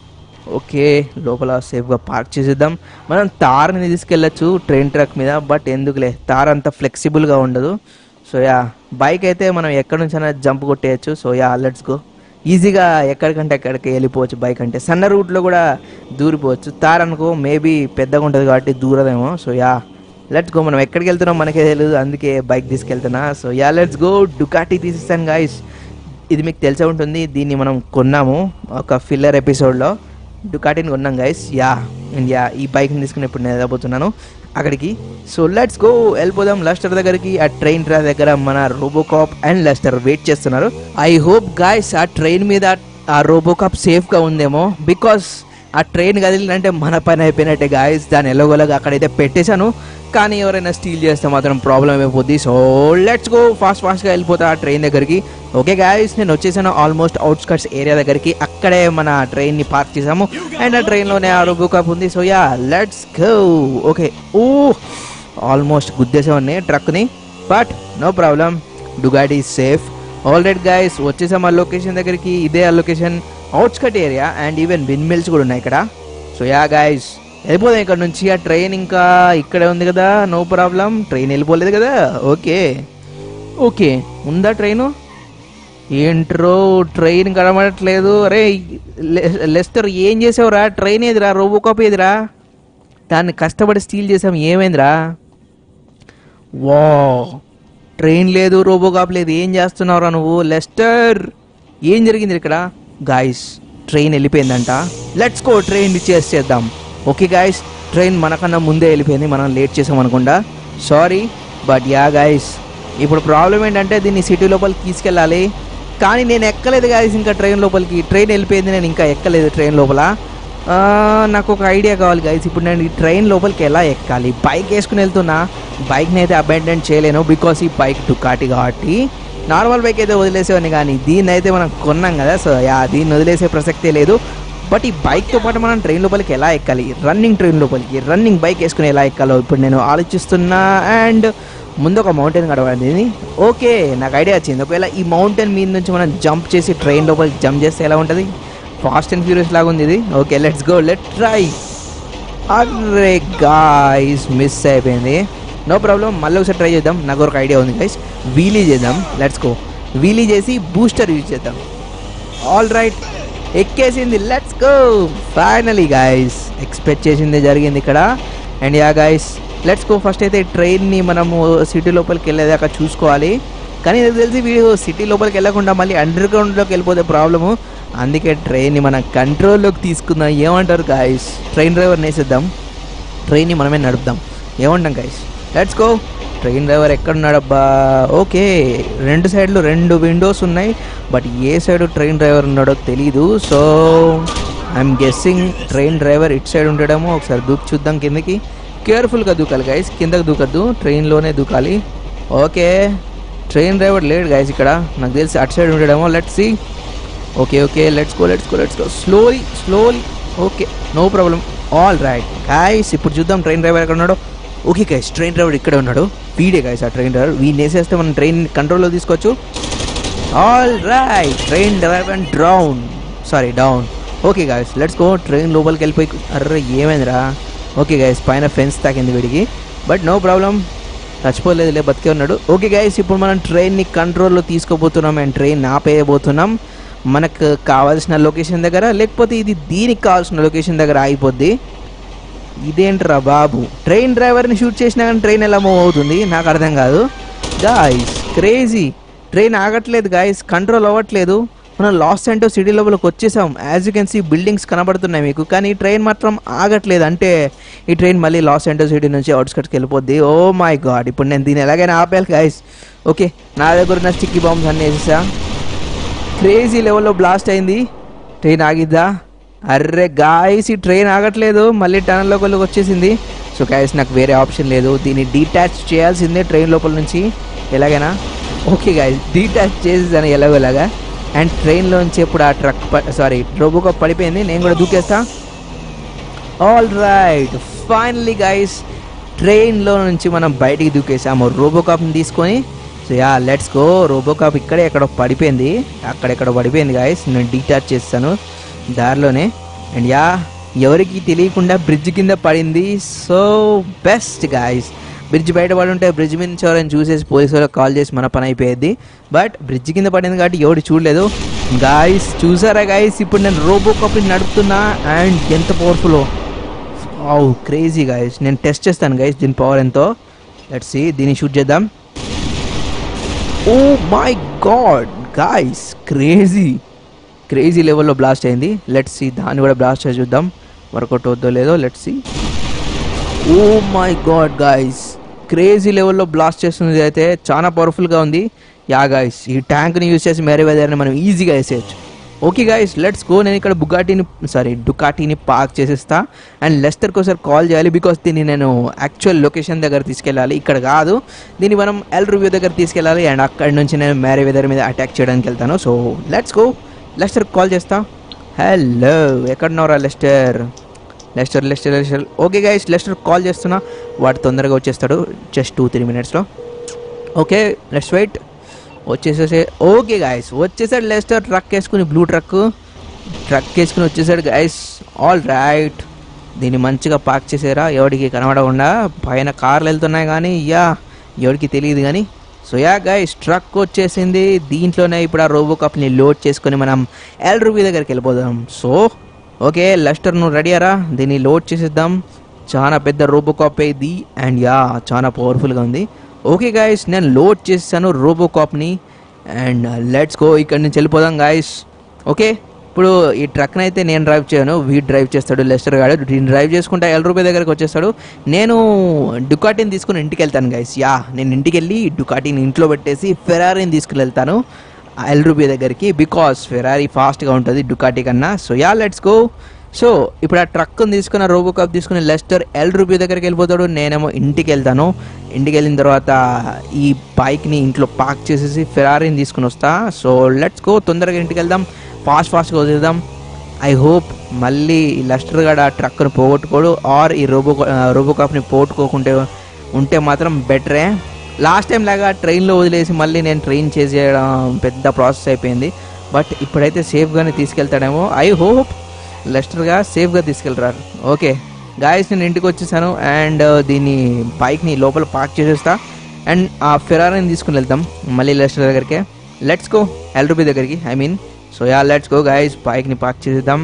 okay లోపల సేఫ్గా పార్క్ చేసేద్దాం మనం తార్ని తీసుకెళ్ళచ్చు ట్రైన్ ట్రాక్ మీద బట్ ఎందుకులే తార్ అంత ఫ్లెక్సిబుల్గా ఉండదు సో యా బైక్ అయితే మనం ఎక్కడి నుంచైనా జంప్ కొట్టేయచ్చు సో యా లెట్స్ గో ఈజీగా ఎక్కడికంటే ఎక్కడికి వెళ్ళిపోవచ్చు బైక్ అంటే సన్న రూట్లో కూడా దూరిపోవచ్చు తార్ అనుకో మేబీ పెద్దగా ఉంటుంది కాబట్టి దూరదేమో సో యా లెట్స్ గో మనం ఎక్కడికి వెళ్తున్నాం మనకే తెలియదు అందుకే బైక్ తీసుకెళ్తున్నా so yeah let's go Ducati తీసేస్తాను గాయస్ ఇది మీకు తెలిసే ఉంటుంది దీన్ని మనం కొన్నాము ఒక ఫిల్లర్ ఎపిసోడ్లో డుకాటిని కొన్నాం గైస్ యా అండ్ యా ఈ బైక్ని తీసుకుని ఇప్పుడు నేను వెళ్ళబోతున్నాను అక్కడికి సో లెట్స్ గో వెళ్ళిపోదాం లస్టర్ దగ్గరికి ఆ ట్రైన్ ట్రాక్ దగ్గర మన రోబోకాప్ అండ్ లస్టర్ వెయిట్ చేస్తున్నారు ఐ హోప్ గాయస్ ఆ ట్రైన్ మీద ఆ రోబోకాప్ సేఫ్గా ఉందేమో బికాస్ ఆ ట్రైన్ కదిలినంటే మన పని అయిపోయినట్టే గాయస్ దాని ఎలాగోలాగా అక్కడైతే పెట్టేశాను కానీ ఎవరైనా స్టీల్ చేస్తే మాత్రం ప్రాబ్లం అయిపోద్ది సో లెట్స్ గో ఫాస్ట్ ఫాస్ట్గా వెళ్ళిపోతా ఆ ట్రైన్ దగ్గరికి ఓకే గాయస్ నేను వచ్చేసాను ఆల్మోస్ట్ అవుట్స్కట్స్ ఏరియా దగ్గరికి అక్కడే మన ట్రైన్ని పార్క్ చేసాము అండ్ ఆ ట్రైన్లోనే ఆ రోబో కప్ ఉంది so yeah let's go okay oh almost గుద్దేసామని ట్రక్ని but no problem Ducati safe already guys వచ్చేసాం ఆ లొకేషన్ దగ్గరికి ఇదే ఆ location outskirt area and even windmills కూడా ఉన్నాయి ఇక్కడ సో యా గైస్ వెళ్ళిపోదాం ఇక్కడ నుంచి ఆ ట్రైన్ ఇంకా ఇక్కడే ఉంది కదా నో ప్రాబ్లం ట్రైన్ వెళ్ళిపోలేదు కదా ఓకే ఓకే ఉందా ట్రైను ఏంట్రో ట్రైన్ కనబడట్లేదు అరే లె- లెస్టర్ ఏం చేసావురా ట్రైన్ ఏదిరా రోబోకాప్ ఏదిరా దాన్ని కష్టపడి స్టీల్ చేసాం ఏమైందిరా వా ట్రైన్ లేదు రోబోకాప్ లేదు ఏం చేస్తున్నావురా నువ్వు లెస్టర్ ఏం జరిగింది ఇక్కడ గాయస్ ట్రైన్ వెళ్ళిపోయిందంట లెట్స్ గో ట్రైన్ చేసి చేద్దాం ఓకే గాయస్ ట్రైన్ మనకన్నా ముందే వెళ్ళిపోయింది మనం లేట్ చేసాం అనుకుండా సారీ బట్ యా గాయస్ ఇప్పుడు ప్రాబ్లం ఏంటంటే దీన్ని సిటీ లోపలికి తీసుకెళ్ళాలి కానీ నేను ఎక్కలేదు గాయస్ ఇంకా ట్రైన్ లోపలికి ట్రైన్ వెళ్ళిపోయింది నేను ఇంకా ఎక్కలేదు ట్రైన్ లోపల ఆ, నాకు ఒక ఐడియా కావాలి గైస్ ఇప్పుడు నేను ఈ ట్రైన్ లోపలికి ఎలా ఎక్కాలి బైక్ వేసుకుని వెళ్తున్నా బైక్ని అయితే అబాండన్ చేయలేను బికాస్ ఈ బైక్ డుకాటి కాబట్టి నార్మల్ బైక్ అయితే వదిలేసేవాడిని కానీ దీన్ని అయితే మనం కొన్నాం కదా సో యా దీన్ని వదిలేసే ప్రసక్తే లేదు బట్ ఈ బైక్తో పాటు మనం ట్రైన్ లోపలికి ఎలా ఎక్కాలి రన్నింగ్ ట్రైన్ లోపలికి రన్నింగ్ బైక్ వేసుకుని ఎలా ఎక్కాలో ఇప్పుడు నేను ఆలోచిస్తున్నా అండ్ ముందు ఒక మౌంటైన్ కడబడింది ఓకే నాకు ఐడియా వచ్చింది ఒకవేళ ఈ మౌంటైన్ మీద నుంచి మనం జంప్ చేసి ట్రైన్ లోపలికి జంప్ చేస్తే ఎలా ఉంటుంది ఫాస్ట్ అండ్ ఫ్యూరియస్ లాగా ఉంది ఇది okay let's go let try అరే గాయస్ మిస్ అయిపోయింది నో ప్రాబ్లం మళ్ళీ ఒకసారి ట్రై చేద్దాం నాకు ఒక ఐడియా ఉంది గైస్ వీలీ చేద్దాం లెట్స్ గో వీలీ చేసి బూస్టర్ యూజ్ చేద్దాం ఆల్ రైట్ ఎక్కేసింది let's go finally guys expect చేసింది జరిగింది ఇక్కడ and yeah guys let's go first అయితే ట్రైన్ని మనము సిటీ లోపలికి వెళ్ళేదాకా చూసుకోవాలి కానీ నాకు తెలిసి వీడు సిటీ లోపలికి వెళ్ళకుండా మళ్ళీ అండర్ గ్రౌండ్లోకి వెళ్ళిపోతే ప్రాబ్లము అందుకే ట్రైన్ని మన కంట్రోల్లోకి తీసుకుందాం ఏమంటారు గాయస్ ట్రైన్ డ్రైవర్ని వేసేద్దాం ట్రైన్ని మనమే నడుపుదాం ఏమంటాం guys let's go train driver ఎక్కడున్నాడబ్బా ఓకే రెండు సైడ్లు రెండు విండోస్ ఉన్నాయి బట్ ఏ సైడ్ ట్రైన్ డ్రైవర్ ఉన్నాడో తెలీదు so I'm guessing train driver ఇటు సైడ్ ఉండడమో ఒకసారి దూకి చూద్దాం కిందకి కేర్ఫుల్గా దూకాలి గైస్ కిందకి దూకద్దు ట్రైన్లోనే దూకాలి ఓకే ట్రైన్ డ్రైవర్ లేడు గైస్ ఇక్కడ నాకు తెలిసి అటు సైడ్ ఉండడమో let's see okay okay let's go let's go let's go slowly slowly okay no problem all right guys ఇప్పుడు చూద్దాం ట్రైన్ డ్రైవర్ ఎక్కడ ఉన్నాడో ఓకే గైస్ ట్రైన్ డ్రైవర్ ఇక్కడే ఉన్నాడు వీడే గైస్ ఆ ట్రైన్ డ్రైవర్ వీడిని వేసేస్తే మనం ట్రైన్ కంట్రోల్లో తీసుకోవచ్చు all right train driver drown sorry down okay guys let's go train లోపలికి వెళ్ళిపోయి అర్రే ఏమైందిరా ఓకే గైస్ పైన ఫెన్స్ తాకింది వీడికి బట్ నో ప్రాబ్లం చచ్చిపోలేదులే బతికే ఉన్నాడు ఓకే గైస్ ఇప్పుడు మనం ట్రైన్ని కంట్రోల్లో తీసుకోబోతున్నాం అండ్ ట్రైన్ ఆపేయబోతున్నాం మనకు కావాల్సిన లొకేషన్ దగ్గర లేకపోతే ఇది దీనికి కావాల్సిన లొకేషన్ దగ్గర ఆగిపోద్ది ఇదేంట్రా బాబు ట్రైన్ డ్రైవర్ని షూట్ చేసినా కానీ ట్రైన్ ఎలా మూవ్ అవుతుంది నాకు అర్థం కాదు గాయస్ క్రేజీ ట్రైన్ ఆగట్లేదు గాయస్ కంట్రోల్ అవ్వట్లేదు మనం లాస్ సెంటో సిటీ లోపలికి వచ్చేసాం as you can see buildings కనబడుతున్నాయి మీకు కానీ ఈ ట్రైన్ మాత్రం ఆగట్లేదు అంటే ఈ ట్రైన్ మళ్ళీ లాస్ సెంటో సిటీ నుంచి అవుట్స్కట్స్కి వెళ్ళిపోద్ది ఓ మై గాడ్ ఇప్పుడు నేను దీన్ని ఎలాగైనా ఆపేయాలి గాయస్ ఓకే నా దగ్గర ఉన్న స్టిక్కీ బాంబ్స్ అన్నీ వేసేసా క్రేజీ లెవెల్లో బ్లాస్ట్ అయింది ట్రైన్ ఆగిద్దా అర్రే గాయస్ ఈ ట్రైన్ ఆగట్లేదు మళ్ళీ టనల్ లోపలికి వచ్చేసింది సో గాయస్ నాకు వేరే ఆప్షన్ లేదు దీన్ని డీటాచ్ చేయాల్సిందే ట్రైన్ లోపల నుంచి ఎలాగైనా ఓకే గాయస్ డీటాచ్ చేసేసాను ఎలాగోలాగా అండ్ ట్రైన్లోంచి ఇప్పుడు ఆ ట్రక్ సారీ రోబోకాప్ పడిపోయింది నేను కూడా దూకేస్తా ఆల్ రైట్ ఫైనలీ గైస్ ట్రైన్లో నుంచి మనం బయటికి దూకేసాము రోబోకాప్ని తీసుకొని so yeah let's go RoboCop ఇక్కడే ఎక్కడో పడిపోయింది అక్కడెక్కడ పడిపోయింది గాయస్ నేను డీటాచ్ చేస్తాను దారిలోనే అండ్ యా ఎవరికి తెలియకుండా బ్రిడ్జ్ కింద పడింది సో బెస్ట్ గాయస్ బ్రిడ్జ్ బయట పడి ఉంటే బ్రిడ్జ్ మీద నుంచి ఎవరైనా చూసేసి పోలీసు వాళ్ళకి కాల్ చేసి మన పని అయిపోయేది బట్ బ్రిడ్జ్ కింద పడింది కాబట్టి ఎవడు చూడలేదు గాయస్ చూసారా గాయస్ ఇప్పుడు నేను రోబో కాపీ నడుపుతున్నా అండ్ ఎంత పవర్ఫుల్ ఓ క్రేజీ గాయస్ నేను టెస్ట్ చేస్తాను గైస్ దీని పవర్ ఎంతో లెట్స్ సి దీన్ని షూట్ చేద్దాం oh my god guys crazy crazy లెవెల్లో బ్లాస్ట్ అయింది లెట్స్ సి దాన్ని కూడా బ్లాస్ట్ చేసి చూద్దాం వర్కౌట్ అవుద్దో లేదో let's see oh my god guys crazy లెవెల్లో బ్లాస్ట్ చేస్తున్నది అయితే చాలా పవర్ఫుల్గా ఉంది యా గాయస్ ఈ ట్యాంక్ని యూజ్ చేసి మేరే వెదర్ని మనం ఈజీగా వేసేయచ్చు ఓకే గాయస్ లెట్స్ గో నేను ఇక్కడ బుగాటీని సారీ డుకాటీని పార్క్ చేసేస్తా అండ్ లెస్టర్కి ఒకసారి కాల్ చేయాలి బికాస్ దీన్ని నేను యాక్చువల్ లొకేషన్ దగ్గర తీసుకెళ్ళాలి ఇక్కడ కాదు దీన్ని మనం ఎల్ రివ్యూ దగ్గర తీసుకెళ్ళాలి అండ్ అక్కడి నుంచి నేను మ్యారీ వెదర్ మీద అటాక్ చేయడానికి వెళ్తాను సో లెట్స్ గో లెస్టర్కి కాల్ చేస్తా హలో ఎక్కడున్నారా Lester Lester Lester Lester okay guys Lester call చేస్తున్నా వాడు తొందరగా వచ్చేస్తాడు జస్ట్ టూ త్రీ మినిట్స్లో ఓకే లెట్స్ వెయిట్ వచ్చేసేసే ఓకే గాయస్ వచ్చేసాడు లెస్టర్ ట్రక్ వేసుకుని బ్లూ ట్రక్ ట్రక్ వేసుకుని వచ్చేసాడు గాయస్ ఆల్ రైట్ దీన్ని మంచిగా పార్క్ చేసారా ఎవడికి కనబడకుండా పైన కార్లు వెళ్తున్నాయి కానీ యా ఎవడికి తెలియదు కానీ సో యా గైస్ ట్రక్ వచ్చేసింది దీంట్లోనే ఇప్పుడు ఆ రోబో కప్ని లోడ్ చేసుకొని మనం ఎల్ రూబీ దగ్గరికి వెళ్ళిపోదాం సో ఓకే లెస్టర్ నువ్వు రెడీయారా దీన్ని లోడ్ చేసేద్దాం చాలా పెద్ద రోబో కాప్ ఇది అండ్ యా చాలా పవర్ఫుల్గా ఉంది ఓకే గాయస్ నేను లోడ్ చేస్తాను రోబో కాప్ని అండ్ లెట్స్ గో ఇక్కడ నుంచి వెళ్ళిపోదాం గాయస్ ఓకే ఇప్పుడు ఈ ట్రక్ని అయితే నేను డ్రైవ్ చేయను వీడ్ డ్రైవ్ చేస్తాడు లెస్టర్ గాడు దీన్ని డ్రైవ్ చేసుకుంటే ఎల్ రూపాయ దగ్గరికి వచ్చేస్తాడు నేను డుకాటీని తీసుకుని ఇంటికి వెళ్తాను గైస్ యా నేను ఇంటికి వెళ్ళి డుకాటీని ఇంట్లో పెట్టేసి ఫెరారీని తీసుకుని వెళ్తాను ఎల్ రూపాయ దగ్గరికి బికాస్ ఫెరారీ ఫాస్ట్గా ఉంటుంది డుకాటీ కన్నా so yeah let's go so ఇప్పుడు ఆ ట్రక్ని తీసుకున్న రోబో కాప్ తీసుకుని లెస్టర్ ఎల్ రూపీ దగ్గరికి వెళ్ళిపోతాడు నేనేమో ఇంటికి వెళ్తాను ఇంటికి వెళ్ళిన తర్వాత ఈ బైక్ని ఇంట్లో పార్క్ చేసేసి ఫెరారీని తీసుకుని వస్తా సో లెట్స్ గో తొందరగా ఇంటికి వెళ్దాం ఫాస్ట్ ఫాస్ట్గా వదిలేద్దాం ఐ హోప్ మళ్ళీ ఈ లెస్టర్ గడ ఆ ట్రక్ను పోగొట్టుకోడు ఆర్ ఈ రోబో రోబో కాప్ని పోగొట్టుకోకుంటే ఉంటే మాత్రం బెటరే లాస్ట్ టైం లాగా ట్రైన్లో వదిలేసి మళ్ళీ నేను ట్రైన్ చేసేయడం పెద్ద ప్రాసెస్ అయిపోయింది బట్ ఇప్పుడైతే సేఫ్గానే తీసుకెళ్తాడేమో ఐ హోప్ లెస్టర్గా సేఫ్గా తీసుకెళ్ళరారు ఓకే గాయస్ నేను ఇంటికి వచ్చేసాను అండ్ దీన్ని బైక్ని లోపల పార్క్ చేసేస్తా అండ్ ఆ ఫెరారీని తీసుకుని వెళ్తాం మళ్ళీ లెస్టర్ దగ్గరికి లెట్స్ గో ఎల్రూబీ దగ్గరికి I mean so yeah let's go guys బైక్ని పార్క్ చేసేద్దాం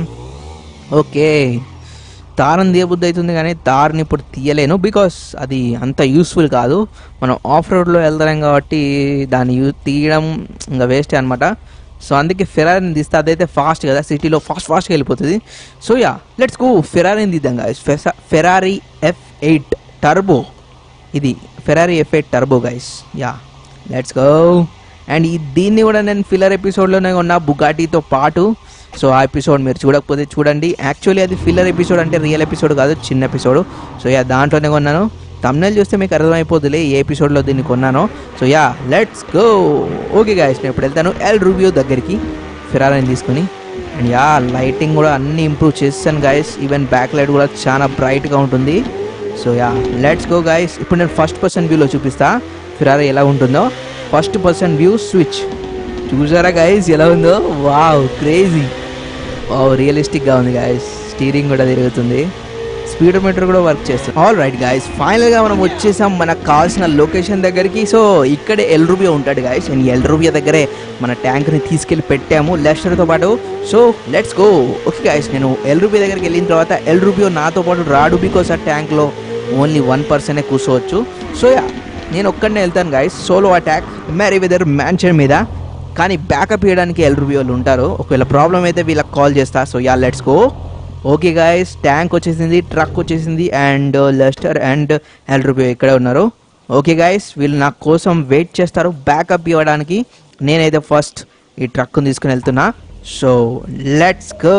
ఓకే తారని తీయబుద్ధి అవుతుంది కానీ తార్ని ఇప్పుడు తీయలేను బికాస్ అది అంత యూస్ఫుల్ కాదు మనం ఆఫ్ రోడ్లో వెళ్తాం కాబట్టి దాన్ని యూ తీయడం ఇంకా వేస్టే అనమాట సో అందుకే ఫెరారీని తీస్తే అదైతే ఫాస్ట్ కదా సిటీలో ఫాస్ట్ ఫాస్ట్గా వెళ్ళిపోతుంది సో యా లెట్స్ గో ఫెరారీని తీద్దాం guys Ferrari F eight turbo ఇది Ferrari F eight turbo guys yeah let's go and ఈ దీన్ని కూడా నేను ఫిల్లర్ ఎపిసోడ్లోనే ఉన్న బుగాటీతో పాటు సో ఆ ఎపిసోడ్ మీరు చూడకపోతే చూడండి యాక్చువల్లీ అది ఫిల్లర్ ఎపిసోడ్ అంటే రియల్ ఎపిసోడ్ కాదు చిన్న ఎపిసోడ్ సో యా దాంట్లోనే కొన్నాను తమ్నెల్ చూస్తే మీకు అర్థమైపోతుందిలే ఏ ఎపిసోడ్లో దీన్ని కొన్నానో so yeah let's go okay guys నేను ఇప్పుడు వెళ్తాను ఎల్ రివ్యూ దగ్గరికి ఫిరాలని తీసుకుని అండ్ యా లైటింగ్ కూడా అన్ని ఇంప్రూవ్ చేస్తాను గాయస్ ఈవెన్ బ్యాక్ లైట్ కూడా చాలా బ్రైట్గా ఉంటుంది so yeah let's go guys ఇప్పుడు నేను ఫస్ట్ పర్సన్ వ్యూలో చూపిస్తా ఫిరారీ ఎలా ఉంటుందో ఫస్ట్ పర్సన్ వ్యూ స్విచ్ చూసారా గాయస్ ఎలా ఉందో వావ్ క్రేజీ వావ్ రియలిస్టిక్గా ఉంది గాయస్ స్టీరింగ్ కూడా తిరుగుతుంది స్పీడోమీటర్ కూడా వర్క్ చేస్తుంది ఆల్ రైట్ గాయస్ ఫైనల్గా మనం వచ్చేసాం మనకు కావాల్సిన లొకేషన్ దగ్గరికి సో ఇక్కడే ఎల్ రూబియా ఉంటాడు గాయస్ అండ్ ఎల్ రూబియా దగ్గరే మన ట్యాంక్ని తీసుకెళ్ళి పెట్టాము లెస్టర్తో పాటు so let's go okay guys నేను ఎల్ రూబియా దగ్గరికి వెళ్ళిన తర్వాత ఎల్ రూబియో నాతో పాటు రాడు బికాస్ ఆ ట్యాంక్లో ఓన్లీ వన్ పర్సనే కూర్చోవచ్చు సో యా నేను ఒక్కడనే వెళ్తాను guys solo attack Merryweather mansion మీద కానీ బ్యాకప్ ఇవ్వడానికి ఎల్ రూబియోలు ఉంటారు ఒకవేళ ప్రాబ్లం అయితే వీళ్ళకి కాల్ చేస్తా so yeah let's go okay guys tank వచ్చేసింది ట్రక్ వచ్చేసింది and Lester and El Rubio ఇక్కడే ఉన్నారు ఓకే గాయస్ వీళ్ళు నా కోసం వెయిట్ చేస్తారు బ్యాకప్ ఇవ్వడానికి నేనైతే ఫస్ట్ ఈ ట్రక్ను తీసుకుని వెళ్తున్నా so let's go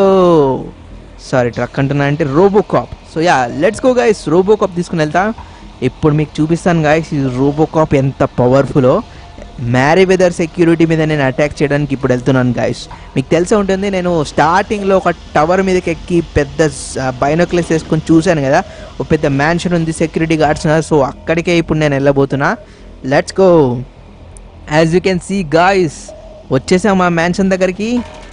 sorry truck అంటున్నా అంటే RoboCop so yeah let's go guys RoboCop తీసుకుని వెళ్తా ఇప్పుడు మీకు చూపిస్తాను గాయస్ ఈ రోబో కాప్ ఎంత పవర్ఫుల్లో మ్యారీ వెదర్ సెక్యూరిటీ మీద నేను అటాక్ చేయడానికి ఇప్పుడు వెళ్తున్నాను గాయస్ మీకు తెలిసే ఉంటుంది నేను స్టార్టింగ్లో ఒక టవర్ మీదకి ఎక్కి పెద్ద బైనోక్లెస్ వేసుకొని చూశాను కదా ఒక పెద్ద మ్యాన్షన్ ఉంది సెక్యూరిటీ గార్డ్స్ సో అక్కడికే ఇప్పుడు నేను వెళ్ళబోతున్నా let's go as you can see guys వచ్చేసాం మా మ్యాన్షన్ దగ్గరికి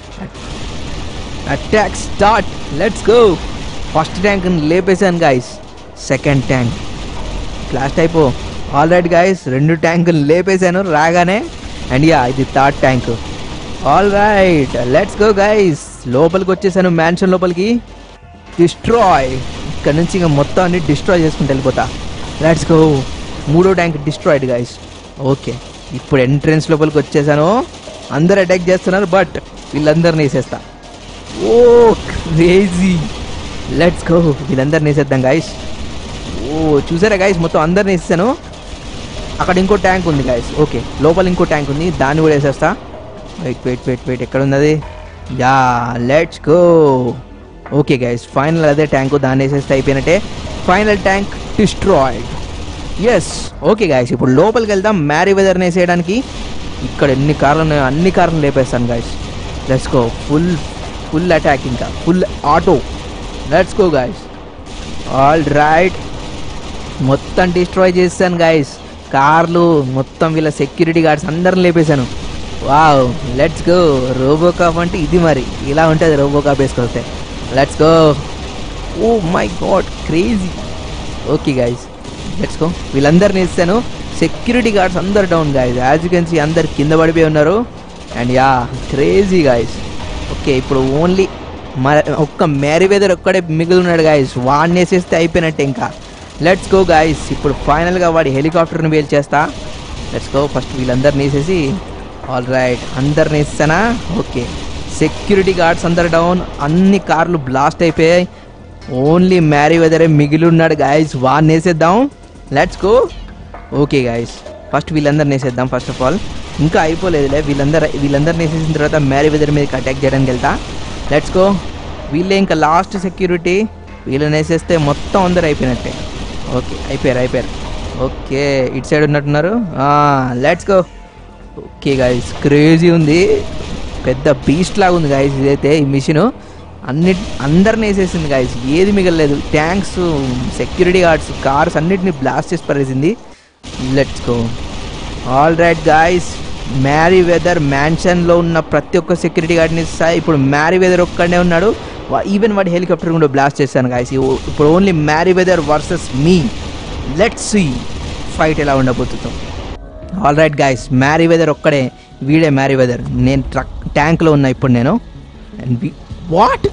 attack start let's go first tank లేపేశాను గాయస్ సెకండ్ ట్యాంక్ లాస్ట్ అయిపో ఆల్ రైట్ గాయస్ రెండు ట్యాంకులు లేపేశాను రాగానే అండ్ యా ఇది third tank all right let's go guys లోపలికి వచ్చేసాను మ్యాన్షన్ లోపలికి డిస్ట్రాయ్ ఇక్కడ నుంచి ఇంకా మొత్తం అన్ని డిస్ట్రాయ్ చేసుకుంటూ వెళ్ళిపోతా లెట్స్ గో మూడో ట్యాంక్ డిస్ట్రాయిడ్ గైస్ ఓకే ఇప్పుడు ఎంట్రన్స్ లోపలికి వచ్చేసాను అందరు అటాక్ చేస్తున్నారు బట్ వీళ్ళందరినీ వేసేస్తా ఓ క్రేజీ లెట్స్ గో వీళ్ళందరినీ వేసేద్దాం గైస్ ఓ చూసారా గైస్ మొత్తం అందరిని వేసేసాను అక్కడ ఇంకో ట్యాంక్ ఉంది గైస్ ఓకే లోపల ఇంకో ట్యాంక్ ఉంది దాన్ని కూడా వేసేస్తా వెయిట్ వెయిట్ వెయిట్ వెయిట్ ఎక్కడ ఉంది అది yeah let's go okay guys final అదే ట్యాంకు దాన్ని వేసేస్తే అయిపోయినట్టే final tank destroyed yes okay guys ఇప్పుడు లోపలికి వెళ్దాం మ్యారీ వెదర్ని వేసేయడానికి ఇక్కడ ఎన్ని కార్లు ఉన్నాయో అన్ని కార్లు లేపేస్తాను guys let's go full full attack ఇంకా full auto let's go guys all right మొత్తం డిస్ట్రాయ్ చేస్తాను గాయస్ కార్లు మొత్తం వీళ్ళ సెక్యూరిటీ గార్డ్స్ అందరిని లేపేశాను wow let's go RoboCop అంటే ఇది మరి ఇలా ఉంటుంది రోబో కాప్ వేసుకొస్తే let's go oh my god crazy okay guys let's go వీళ్ళందరిని ఇస్తాను సెక్యూరిటీ గార్డ్స్ అందరు down guys as you can see అందరు కింద పడిపోయి ఉన్నారు and yeah crazy guys okay ఇప్పుడు ఓన్లీ మ ఒక్క మ్యారీ వెదర్ ఒక్కడే మిగిలి ఉన్నాడు గాయస్ వాడిని వేసేస్తే అయిపోయినట్టే ఇంకా లెట్స్ గో గాయస్ ఇప్పుడు ఫైనల్గా వాడి హెలికాప్టర్ని వేల్ చేస్తా లెట్స్ గో ఫస్ట్ వీళ్ళందరిని వేసేసి ఆల్ రైట్ అందరిని వేస్తానా ఓకే సెక్యూరిటీ గార్డ్స్ అందరు డౌన్ అన్ని కార్లు బ్లాస్ట్ అయిపోయాయి ఓన్లీ మ్యారీ వెదరే మిగిలి ఉన్నాడు గాయస్ వాడిని వేసేద్దాం let's go okay guys first వీళ్ళందరిని వేసేద్దాం ఫస్ట్ ఆఫ్ ఆల్ ఇంకా అయిపోలేదులే వీళ్ళందరూ వీళ్ళందరిని వేసేసిన తర్వాత మ్యారీ వెదర్ మీదకి అటాక్ చేయడానికి వెళ్తా లెట్స్ గో వీళ్ళే ఇంకా లాస్ట్ సెక్యూరిటీ వీళ్ళని వేసేస్తే మొత్తం అందరు అయిపోయినట్టే ఓకే అయిపోయారు అయిపోయారు ఓకే ఇటు సైడ్ ఉన్నట్టున్నారు let's go okay guys crazy ఉంది పెద్ద బీస్ట్ లాగా ఉంది గాయస్ ఇదైతే ఈ మిషన్ అన్ని అందరిని వేసేసింది గాయస్ ఏది మిగలలేదు ట్యాంక్స్ సెక్యూరిటీ గార్డ్స్ కార్స్ అన్నిటిని బ్లాస్ట్ చేసి పడేసింది let's go all right guys Merryweather మ్యాన్షన్లో ఉన్న ప్రతి ఒక్క సెక్యూరిటీ గార్డ్ని సా- ఇప్పుడు మ్యారీ వెదర్ ఒక్కడే ఉన్నాడు ఈవెన్ వాడి హెలికాప్టర్ కూడా బ్లాస్ట్ చేశాను గాయస్ ఇప్పుడు only Merryweather versus me let's see fight ఎలా ఉండబోతుందో all right guys Merryweather ఒక్కడే వీడే మ్యారీ వెదర్ నేను ట్రక్ ట్యాంక్లో ఉన్నా ఇప్పుడు నేను అండ్ వాట్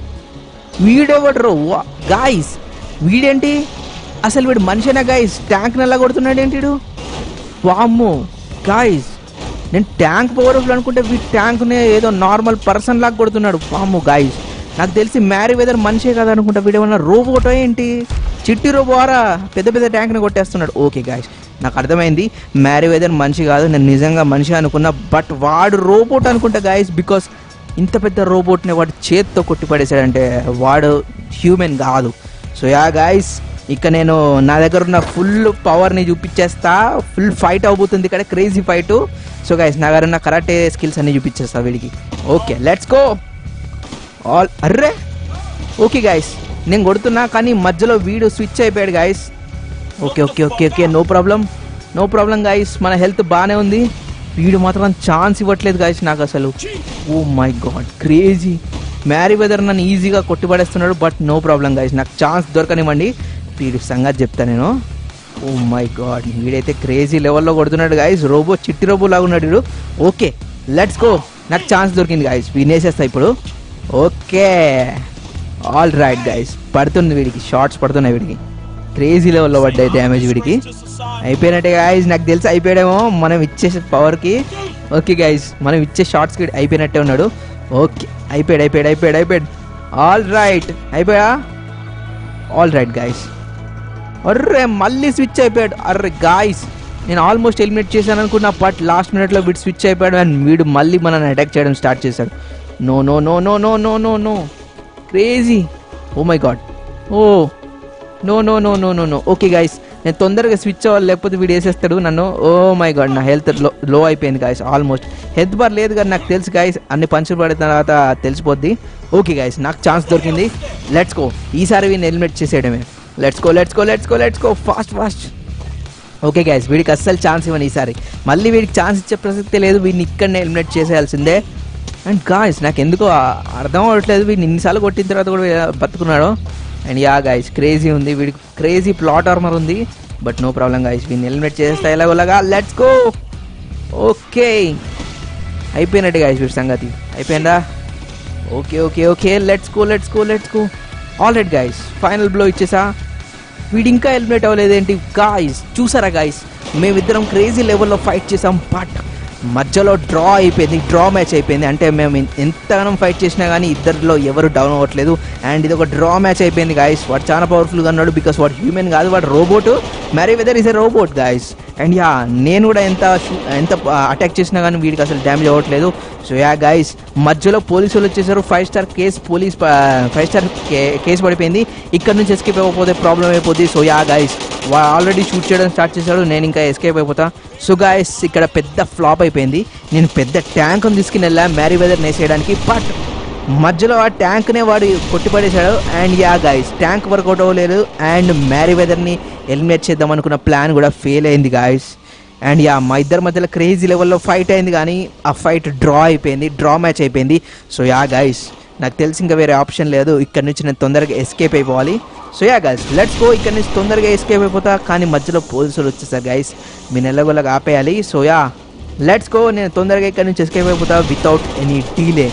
వీడెవడరు గాయస్ వీడేంటి అసలు వీడు మనిషినా గాయస్ ట్యాంక్ నెల కొడుతున్నాడు ఏంటి వీడు వామ్మో గాయస్ నేను ట్యాంక్ పవర్ఫుల్ అనుకుంటే వీడు ట్యాంక్నే ఏదో నార్మల్ పర్సన్ లాగా కొడుతున్నాడు వామ్మో గాయస్ నాకు తెలిసి మ్యారీ వెదర్ మనిషే కదా అనుకుంటా వీడు ఏమన్నా రోబోటో ఏంటి చిట్టి రోబోరా పెద్ద పెద్ద ట్యాంక్ని కొట్టేస్తున్నాడు ఓకే గాయస్ నాకు అర్థమైంది మ్యారీ వెదర్ మనిషి కాదు నేను నిజంగా మనిషి అనుకున్నా బట్ వాడు రోబోట్ అనుకుంటా గాయస్ బికాస్ ఇంత పెద్ద రోబోట్ని వాడు చేత్తో కొట్టి పడేశాడంటే వాడు హ్యూమెన్ కాదు సో యా గాయస్ ఇక నేను నా దగ్గర ఉన్న ఫుల్ పవర్ని చూపించేస్తా ఫుల్ ఫైట్ అవబోతుంది ఇక్కడ క్రేజీ ఫైట్ సో గైస్ నా దగ్గర ఉన్న కరాటే స్కిల్స్ అన్ని చూపించేస్తా వీడికి ఓకే లెట్స్ గో ఆల్ అర్రే ఓకే గాయస్ నేను కొడుతున్నా కానీ మధ్యలో వీడు స్విచ్ అయిపోయాడు guys okay okay okay okay no problem no problem guys మన హెల్త్ బాగానే ఉంది వీడు మాత్రం ఛాన్స్ ఇవ్వట్లేదు గాయస్ నాకు అసలు oh my god crazy Merryweather నన్ను ఈజీగా కొట్టిపడేస్తున్నాడు బట్ నో ప్రాబ్లం గాయస్ నాకు ఛాన్స్ దొరకనివ్వండి వీడి సంగతి చెప్తా నేను ఓ మై గాడ్ వీడైతే క్రేజీ లెవెల్లో కొడుతున్నాడు గాయస్ రోబో చిట్టి రోబో లాగా ఉన్నాడు వీడు ఓకే లెట్స్ గో నాకు ఛాన్స్ దొరికింది గాయస్ వినేసేస్తా ఇప్పుడు ఓకే ఆల్ రైట్ గైస్ పడుతుంది వీడికి షార్ట్స్ పడుతున్నాయి వీడికి క్రేజీ లెవెల్లో పడ్డాయి డ్యామేజ్ వీడికి అయిపోయినట్టే గాయస్ నాకు తెలిసి అయిపోయాడేమో మనం ఇచ్చే పవర్కి ఓకే గైస్ మనం ఇచ్చే షార్ట్స్కి అయిపోయినట్టే ఉన్నాడు ఓకే అయిపోయాడు అయిపోయాడు అయిపోయాడు అయిపోయాడు ఆల్ రైట్ అయిపోయా ఆల్ రైట్ గైస్ అర్రే మళ్ళీ స్విచ్ అయిపోయాడు అర్రే గాయస్ నేను ఆల్మోస్ట్ ఎలిమినేట్ చేశాను అనుకున్నా బట్ లాస్ట్ మినిట్లో వీడు స్విచ్ అయిపోయాడు అండ్ వీడు మళ్ళీ మనల్ని అటాక్ చేయడం స్టార్ట్ చేశాడు no no no no no no no no crazy oh my god oh no no no no no no okay guys నేను తొందరగా స్విచ్ అవ్వాలి లేకపోతే వీడు వేసేస్తాడు నన్ను ఓ మై గాడ్ నా హెల్త్ లో లో అయిపోయింది గాయస్ ఆల్మోస్ట్ హెల్త్ బార్ లేదు కానీ నాకు తెలుసు గాయస్ అన్ని పంచులు పడిన తర్వాత తెలిసిపోద్ది ఓకే గాయస్ నాకు ఛాన్స్ దొరికింది లెట్స్ గో ఈసారి వీడిని ఎలిమినేట్ చేసేయడమే let's go let's go let's go let's go fast fast okay guys వీడికి అస్సలు ఛాన్స్ ఇవ్వను ఈసారి మళ్ళీ వీడికి ఛాన్స్ ఇచ్చే ప్రసక్తే లేదు వీడిని ఇక్కడనే ఎలిమినేట్ చేసేయాల్సిందే అండ్ గాయస్ నాకు ఎందుకో ఆ- అర్థం అవ్వట్లేదు వీడిని ఇన్నిసార్లు కొట్టిన తర్వాత కూడా వీడు బతుకున్నాడు అండ్ యా గాయస్ క్రేజీ ఉంది వీడికి క్రేజీ ప్లాట్ ఆర్మర్ ఉంది బట్ నో ప్రాబ్లం గాయస్ వీడిని ఎలిమినేట్ చేసేస్తా ఎలాగోలాగా లెట్స్ గో ఓకే అయిపోయినట్టు గాయస్ వీడి సంగతి అయిపోయిందా okay okay okay let's go let's go let's go all right guys final blow ఇచ్చేసా వీడు ఇంకా ఎలిమినేట్ అవ్వలేదేంటి గాయస్ చూసారా గాయస్ మేమిద్దరం క్రేజీ లెవెల్లో ఫైట్ చేసాం బట్ మధ్యలో డ్రా అయిపోయింది డ్రా మ్యాచ్ అయిపోయింది అంటే మేము ఎన్- ఎంతగానో ఫైట్ చేసినా కానీ ఇద్దరిలో ఎవరు డౌన్ అవ్వట్లేదు అండ్ ఇది ఒక డ్రా మ్యాచ్ అయిపోయింది గాయస్ వాడు చాలా పవర్ఫుల్గా ఉన్నాడు బికాస్ వాడు హ్యూమన్ కాదు వాడు robot Merryweather is a robot guys and yeah నేను కూడా ఎంత షూ- ఎంత అటాక్ చేసినా కానీ వీడికి అసలు డ్యామేజ్ అవ్వట్లేదు సో యా గైస్ మధ్యలో పోలీసులు వచ్చేసారు five star case police five star case పడిపోయింది ఇక్కడ నుంచి ఎస్కేప్ అయిపోతే ప్రాబ్లం అయిపోద్ది so yeah guys already shoot చేయడం స్టార్ట్ చేశాడు నేను ఇంకా ఎస్కేప్ అయిపోతా సో గాయస్ ఇక్కడ పెద్ద ఫ్లాప్ అయిపోయింది నేను పెద్ద ట్యాంక్ తీసుకుని వెళ్ళా మ్యారీ వెదర్ నేసేయడానికి బట్ మధ్యలో ఆ ట్యాంక్నే వాడు కొట్టిపడేశాడు and yeah guys tank work out అవ్వలేదు అండ్ మ్యారీ వెదర్ని ఎలిమినేట్ చేద్దాం అనుకున్న ప్లాన్ కూడా ఫెయిల్ అయింది గాయస్ అండ్ యా మా ఇద్దరి మధ్యలో క్రేజీ లెవెల్లో ఫైట్ అయింది కానీ ఆ ఫైట్ డ్రా అయిపోయింది డ్రా మ్యాచ్ అయిపోయింది సో యా గైస్ నాకు తెలిసి ఇంకా వేరే ఆప్షన్ లేదు ఇక్కడ నుంచి నేను తొందరగా ఎస్కేప్ అయిపోవాలి so yeah guys let's go ఇక్కడ నుంచి తొందరగా ఎస్కేప్ అయిపోతా కానీ మధ్యలో పోలీసులు వచ్చేసారు గైస్ మీరు ఎల్లగొల్లగా ఆపేయాలి సో యా లెట్స్ గో నేను తొందరగా ఇక్కడ నుంచి ఎస్కేప్ అయిపోతా without any delay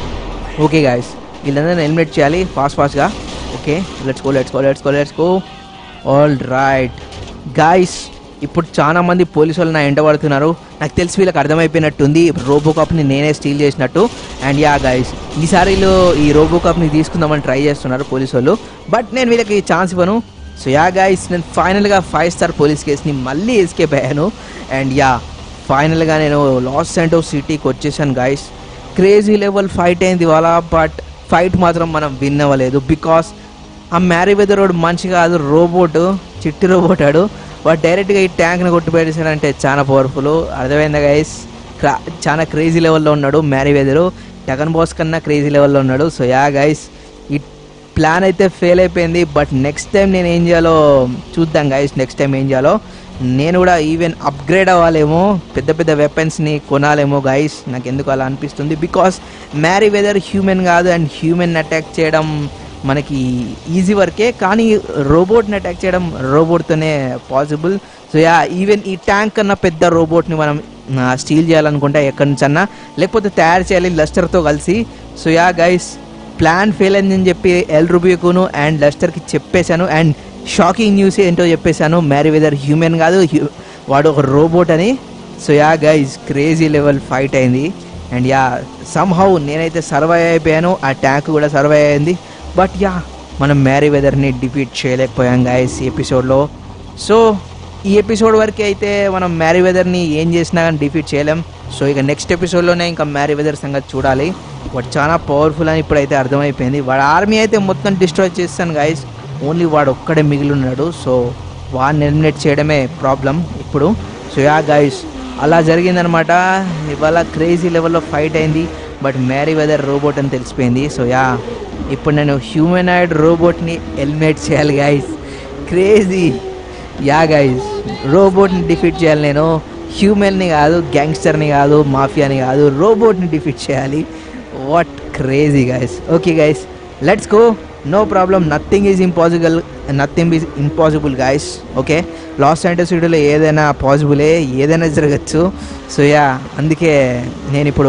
okay guys వీళ్ళందరినీ ఎలిమినేట్ చేయాలి ఫాస్ట్ ఫాస్ట్గా okay let's go let's go let's go let's go all right guys ఇప్పుడు చాలా మంది పోలీసు వాళ్ళు నా ఎంట పడుతున్నారు నాకు తెలిసి వీళ్ళకి అర్థమైపోయినట్టుంది రోబోకాప్ని నేనే స్టీల్ చేసినట్టు అండ్ యా గాయస్ ఈసారి వీళ్ళు ఈ రోబోకాప్ని తీసుకుందామని ట్రై చేస్తున్నారు పోలీసు వాళ్ళు బట్ నేను వీళ్ళకి ఛాన్స్ ఇవ్వను సో యా గాయస్ నేను ఫైనల్గా ఫైవ్ స్టార్ పోలీస్ కేసుని మళ్ళీ ఎస్కేప్ అయ్యాను అండ్ యా ఫైనల్గా నేను లాస్ సెంటో సిటీకి వచ్చేసాను గాయస్ క్రేజీ లెవెల్ ఫైట్ అయింది ఇవాళ బట్ ఫైట్ మాత్రం మనం విన్ అవ్వలేదు బికాస్ ఆ మ్యారీ వెదర్ వాడు మనిషి కాదు రోబోట్ చిట్టి రోబోట్ ఆడు వాడు డైరెక్ట్గా ఈ ట్యాంక్ని కొట్టి పెట్టేశాడంటే చాలా పవర్ఫుల్ అర్థమైందా గైస్ చాలా క్రేజీ లెవెల్లో ఉన్నాడు మ్యారీ వెదరు జగన్ బాస్ కన్నా క్రేజీ లెవెల్లో ఉన్నాడు సో యా గైస్ ఈ ప్లాన్ అయితే ఫెయిల్ అయిపోయింది బట్ నెక్స్ట్ టైం నేను ఏం చేయాలో చూద్దాం గైస్ నెక్స్ట్ టైం ఏం చేయాలో నేను కూడా ఈవెన్ అప్గ్రేడ్ అవ్వాలేమో పెద్ద పెద్ద వెపన్స్ని కొనాలేమో గైస్ నాకు ఎందుకు అలా అనిపిస్తుంది బికాస్ మ్యారీ వెదర్ హ్యూమన్ కాదు అండ్ హ్యూమన్ అటాక్ చేయడం మనకి ఈజీ వర్కే కానీ రోబోట్ని అటాక్ చేయడం రోబోట్తోనే పాసిబుల్ సో యా ఈవెన్ ఈ ట్యాంక్ కన్నా పెద్ద రోబోట్ని మనం స్టీల్ చేయాలనుకుంటే ఎక్కడి నుంచన్నా లేకపోతే తయారు చేయాలి లస్టర్తో కలిసి so yeah guys plan fail అయిందని చెప్పి ఎల్ రుబియోకును అండ్ లెస్టర్కి చెప్పేశాను అండ్ షాకింగ్ న్యూస్ ఏంటో చెప్పేశాను మ్యారీ వెదర్ హ్యూమన్ కాదు హ్యూ- వాడు ఒక రోబోట్ అని so yeah guys crazy level fight అయింది అండ్ యా సమ్హౌ నేనైతే సర్వైవ్ అయిపోయాను ఆ ట్యాంక్ కూడా సర్వైవ్ అయింది బట్ యా మనం మ్యారీ వెదర్ని డిఫీట్ చేయలేకపోయాం గాయస్ ఈ ఎపిసోడ్లో సో ఈ ఎపిసోడ్ వరకు అయితే మనం మ్యారీ వెదర్ని ఏం చేసినా కానీ డిఫీట్ చేయలేం సో ఇక నెక్స్ట్ ఎపిసోడ్లోనే ఇంకా మ్యారీ వెదర్ సంగతి చూడాలి వాడు చాలా పవర్ఫుల్ అని ఇప్పుడైతే అర్థమైపోయింది వాడు ఆర్మీ అయితే మొత్తం డిస్ట్రాయ్ చేస్తాను గాయస్ ఓన్లీ వాడు ఒక్కడే మిగిలి ఉన్నాడు సో వాడిని ఎలిమినేట్ చేయడమే ప్రాబ్లం ఇప్పుడు సో యా గైస్ అలా జరిగిందనమాట ఇవాళ క్రేజీ లెవెల్లో ఫైట్ అయింది బట్ మ్యారీ వెదర్ రోబోట్ అని తెలిసిపోయింది సో యా ఇప్పుడు నేను హ్యూమనాయిడ్ రోబోట్ని ఎలిమినేట్ చేయాలి గైస్ క్రేజీ యా గైస్ రోబోట్ని డిఫీట్ చేయాలి నేను హ్యూమన్ని కాదు గ్యాంగ్స్టర్ని కాదు మాఫియాని కాదు రోబోట్ని డిఫీట్ చేయాలి what crazy guys okay guys let's go no problem nothing is impossible nothing is impossible guys okay Los Angeles సిటీలో ఏదైనా పాసిబులే ఏదైనా జరగచ్చు సో యా అందుకే నేను ఇప్పుడు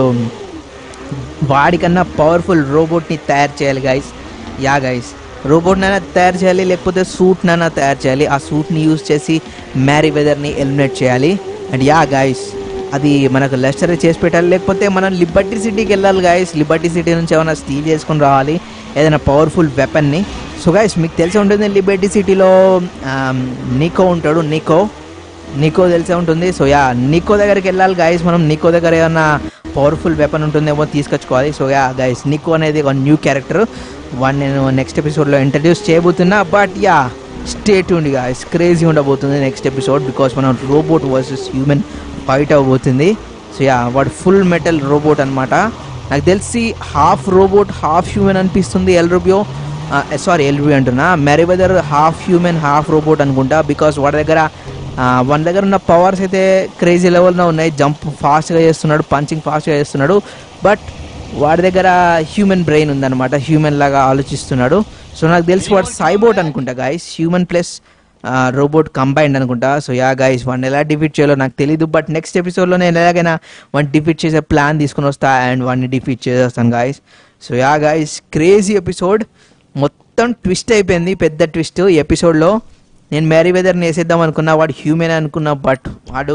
వాడికన్నా పవర్ఫుల్ రోబోట్ని తయారు చేయాలి గైస్ యా గైస్ రోబోట్నైనా తయారు చేయాలి లేకపోతే సూట్నైనా తయారు చేయాలి ఆ సూట్ని యూజ్ చేసి మ్యారీ వెదర్ని ఎలిమినేట్ చేయాలి అండ్ యా గైస్ అది మనకు లెస్టర్ చేసి పెట్టాలి లేకపోతే మనం లిబర్టీ సిటీకి వెళ్ళాలి గాయస్ లిబర్టీ సిటీ నుంచి ఏమైనా స్టీల్ చేసుకొని రావాలి ఏదైనా పవర్ఫుల్ వెపన్ని సో గాయస్ మీకు తెలిసి ఉంటుంది లిబర్టీ సిటీలో నికో ఉంటాడు నికో నికో తెలిసే ఉంటుంది సో యా నికో దగ్గరికి వెళ్ళాలి గాయస్ మనం నికో దగ్గర ఏమన్నా పవర్ఫుల్ వెపన్ ఉంటుందేమో తీసుకొచ్చుకోవాలి సో యా గైస్ నికో అనేది ఒక న్యూ క్యారెక్టర్ వాడిని నేను నెక్స్ట్ ఎపిసోడ్లో ఇంట్రడ్యూస్ చేయబోతున్నా but yeah stay tuned guys crazy ఉండబోతుంది నెక్స్ట్ ఎపిసోడ్ బికాస్ మనం రోబోట్ వర్సెస్ హ్యూమన్ ఫైట్ అవ్వబోతుంది సో యా వాడు ఫుల్ మెటల్ రోబోట్ అనమాట నాకు తెలిసి హాఫ్ రోబోట్ హాఫ్ హ్యూమన్ అనిపిస్తుంది El Rubio sorry El Rubio అంటున్నా Merryweather half human half robot అనుకుంటా బికాస్ వాడి దగ్గర ఆ, వాని దగ్గర ఉన్న పవర్స్ అయితే క్రేజీ లెవెల్లో ఉన్నాయి జంప్ ఫాస్ట్గా చేస్తున్నాడు పంచింగ్ ఫాస్ట్గా చేస్తున్నాడు బట్ వాడి దగ్గర హ్యూమన్ బ్రెయిన్ ఉందన్నమాట హ్యూమన్ లాగా ఆలోచిస్తున్నాడు సో నాకు తెలిసి వాడు సైబోట్ అనుకుంటా guys human plus robot combined అనుకుంటా సో యా గైస్ వాడిని ఎలా డిఫీట్ చేయాలో నాకు తెలీదు బట్ నెక్స్ట్ ఎపిసోడ్లో నేను ఎలాగైనా వాడిని డిఫీట్ చేసే ప్లాన్ తీసుకుని వస్తా అండ్ వాడిని డిఫీట్ చేసేస్తాను guys so yeah guys crazy episode మొత్తం ట్విస్ట్ అయిపోయింది పెద్ద ట్విస్ట్ ఈ ఎపిసోడ్లో నేను మ్యారీ వెదర్ని వేసేద్దాం అనుకున్నా వాడు హ్యూమన్ అనుకున్నా బట్ వాడు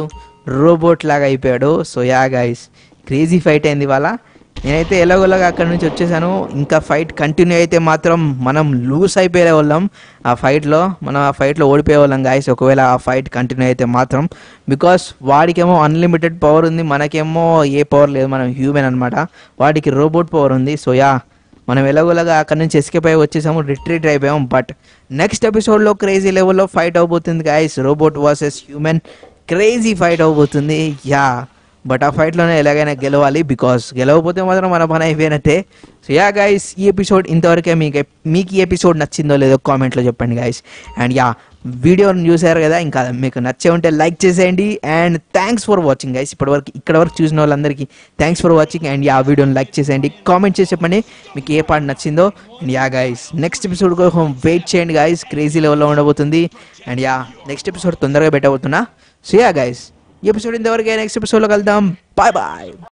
రోబోట్ లాగా అయిపోయాడు so yeah guys crazy fight అయింది ఇవాళ నేనైతే ఎలాగోలాగా అక్కడ నుంచి వచ్చేసాను ఇంకా ఫైట్ కంటిన్యూ అయితే మాత్రం మనం లూస్ అయిపోయే వాళ్ళం ఆ ఫైట్లో మనం ఆ ఫైట్లో ఓడిపోయే వాళ్ళం గాయస్ ఒకవేళ ఆ ఫైట్ కంటిన్యూ అయితే మాత్రం బికాస్ వాడికేమో అన్లిమిటెడ్ పవర్ ఉంది మనకేమో ఏ పవర్ లేదు మనం హ్యూమెన్ అనమాట వాడికి రోబోట్ పవర్ ఉంది సో యా మనం ఎలాగోలాగా అక్కడ నుంచి ఎస్కేప్ అయి వచ్చేసాము రిట్రీట్ అయిపోయాము బట్ నెక్స్ట్ ఎపిసోడ్లో క్రేజీ లెవెల్లో ఫైట్ అవబోతుంది guys robot versus human crazy fight అవబోతుంది యా బట్ ఆ ఫైట్లోనే ఎలాగైనా గెలవాలి బికాస్ గెలవకపోతే మాత్రం మన పని అయిపోయినట్టే సో యా గైస్ ఈ ఎపిసోడ్ ఇంతవరకే మీకు మీకు ఈ ఎపిసోడ్ నచ్చిందో లేదో కామెంట్లో చెప్పండి గైస్ అండ్ యా వీడియోని చూసారు కదా ఇంకా మీకు నచ్చే ఉంటే లైక్ చేసేయండి and thanks for watching guys ఇప్పటివరకు ఇక్కడ వరకు చూసిన వాళ్ళందరికీ thanks for watching and yeah వీడియోని లైక్ చేసేయండి కామెంట్ చేసి చెప్పండి మీకు ఏ పార్ట్ నచ్చిందో and yeah guys next episode కోసం వెయిట్ చేయండి గైస్ క్రేజీ లెవెల్లో ఉండబోతుంది అండ్ యా నెక్స్ట్ ఎపిసోడ్ తొందరగా పెట్టబోతున్నా సో యా గైస్ ఈ ఎపిసోడ్ ఇంతవరకే నెక్స్ట్ ఎపిసోడ్లో కలుద్దాం బాయ్ బాయ్